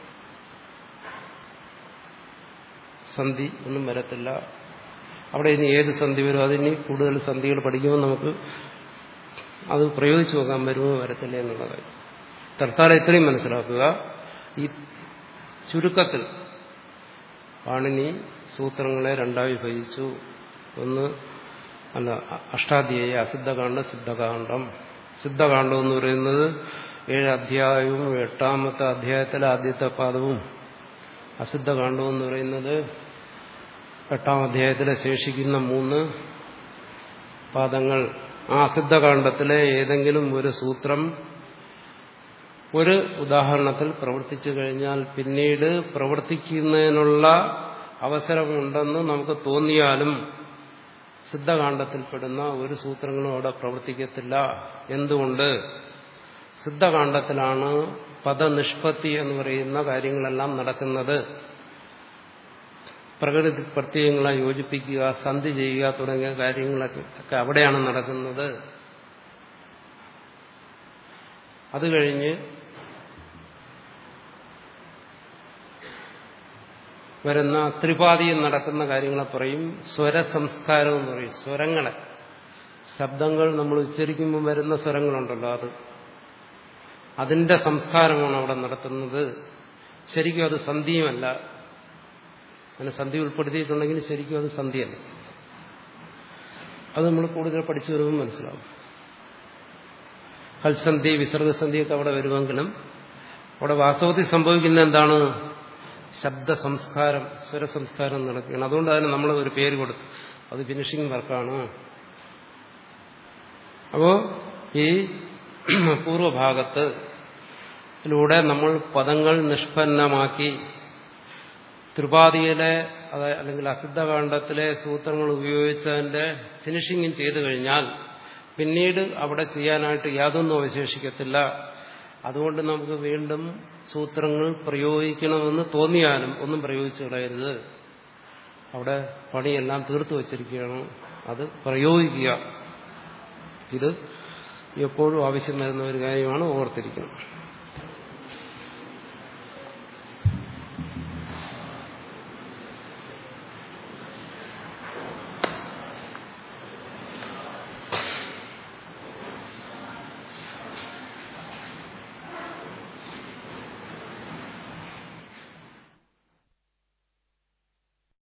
സന്ധി ഒന്നും വരത്തില്ല അവിടെ ഇനി ഏത് സന്ധി വരും അതിനി കൂടുതൽ സന്ധികൾ പഠിക്കുമ്പോൾ നമുക്ക് അത് പ്രയോഗിച്ചു നോക്കാൻ വരുമോ വരത്തില്ല എന്നുള്ള കാര്യം തൽക്കാലം ഇത്രയും മനസ്സിലാക്കുക ഈ ചുരുക്കത്തിൽ പാണിനി സൂത്രങ്ങളെ രണ്ടായി വിഭജിച്ചു ഒന്ന് അല്ല അഷ്ടാധ്യായ അസിദ്ധകാന്ഡം സിദ്ധകാന്ഡം സിദ്ധകാന്ഡം എന്ന് പറയുന്നത് ഏഴ് അധ്യായവും എട്ടാമത്തെ അധ്യായത്തിലെ ആദ്യത്തെ പാദവും അസിദ്ധകാന്ഡം എന്ന് പറയുന്നത് എട്ടാം അധ്യായത്തിലെ ശേഷിക്കുന്ന മൂന്ന് പാദങ്ങൾ ആ അസിദ്ധകാന്ഡത്തിലെ ഏതെങ്കിലും ഒരു സൂത്രം ഒരു ഉദാഹരണത്തിൽ പ്രവർത്തിച്ചു കഴിഞ്ഞാൽ പിന്നീട് പ്രവർത്തിക്കുന്നതിനുള്ള അവസരമുണ്ടെന്ന് നമുക്ക് തോന്നിയാലും സിദ്ധകാന്ഡത്തിൽപ്പെടുന്ന ഒരു സൂത്രങ്ങളും അവിടെ പ്രവർത്തിക്കത്തില്ല എന്തുകൊണ്ട് സിദ്ധകാന്ഡത്തിലാണ് പദനിഷ്പത്തി എന്ന് പറയുന്ന കാര്യങ്ങളെല്ലാം നടക്കുന്നത് പ്രകൃതി പ്രത്യയങ്ങളെ യോജിപ്പിക്കുക സന്ധി ചെയ്യുക തുടങ്ങിയ കാര്യങ്ങളൊക്കെ ഒക്കെ അവിടെയാണ് നടക്കുന്നത് അത് കഴിഞ്ഞ് വരുന്ന ത്രിപാദിയിൽ നടക്കുന്ന കാര്യങ്ങളെ പറയും സ്വരസംസ്കാരം എന്ന് പറയും സ്വരങ്ങളെ ശബ്ദങ്ങൾ നമ്മൾ ഉച്ചരിക്കുമ്പോൾ വരുന്ന സ്വരങ്ങളുണ്ടല്ലോ അത് അതിന്റെ സംസ്കാരമാണ് അവിടെ നടത്തുന്നത് ശരിക്കും അത് സന്ധിയുമല്ല അങ്ങനെ സന്ധി ഉൾപ്പെടുത്തിയിട്ടുണ്ടെങ്കിൽ ശരിക്കും അത് സന്ധിയല്ല അത് നമ്മൾ കൂടുതൽ പഠിച്ചു വരുമ്പോൾ മനസ്സിലാവും ഹൽസന്ധി വിസർഗസന്ധിയൊക്കെ അവിടെ വരുമെങ്കിലും അവിടെ വാസ്തവത്തിൽ സംഭവിക്കുന്ന എന്താണ് ശബ്ദ സംസ്കാരം സ്വരസംസ്കാരം നടക്കുകയാണ് അതുകൊണ്ട് അതിന് നമ്മൾ ഒരു പേര് കൊടുത്തു അത് ഫിനിഷിംഗ് വർക്കാണ് അപ്പോ ഈ പൂർവഭാഗത്ത് ിലൂടെ നമ്മൾ പദങ്ങൾ നിഷ്പന്നമാക്കി ത്രിപാദിയിലെ അല്ലെങ്കിൽ അസിദ്ധകാന്ഡത്തിലെ സൂത്രങ്ങൾ ഉപയോഗിച്ചതിന്റെ ഫിനിഷിങ്ങും ചെയ്തു കഴിഞ്ഞാൽ പിന്നീട് അവിടെ ചെയ്യാനായിട്ട് യാതൊന്നും അവശേഷിക്കത്തില്ല അതുകൊണ്ട് നമുക്ക് വീണ്ടും സൂത്രങ്ങൾ പ്രയോഗിക്കണമെന്ന് തോന്നിയാലും ഒന്നും പ്രയോഗിച്ചു കളയരുത് അവിടെ പണിയെല്ലാം തീർത്തു വച്ചിരിക്കുകയാണ് അത് പ്രയോഗിക്കുക ഇത് എപ്പോഴും ആവശ്യം വരുന്ന ഒരു കാര്യമാണ് ഓർത്തിരിക്കണം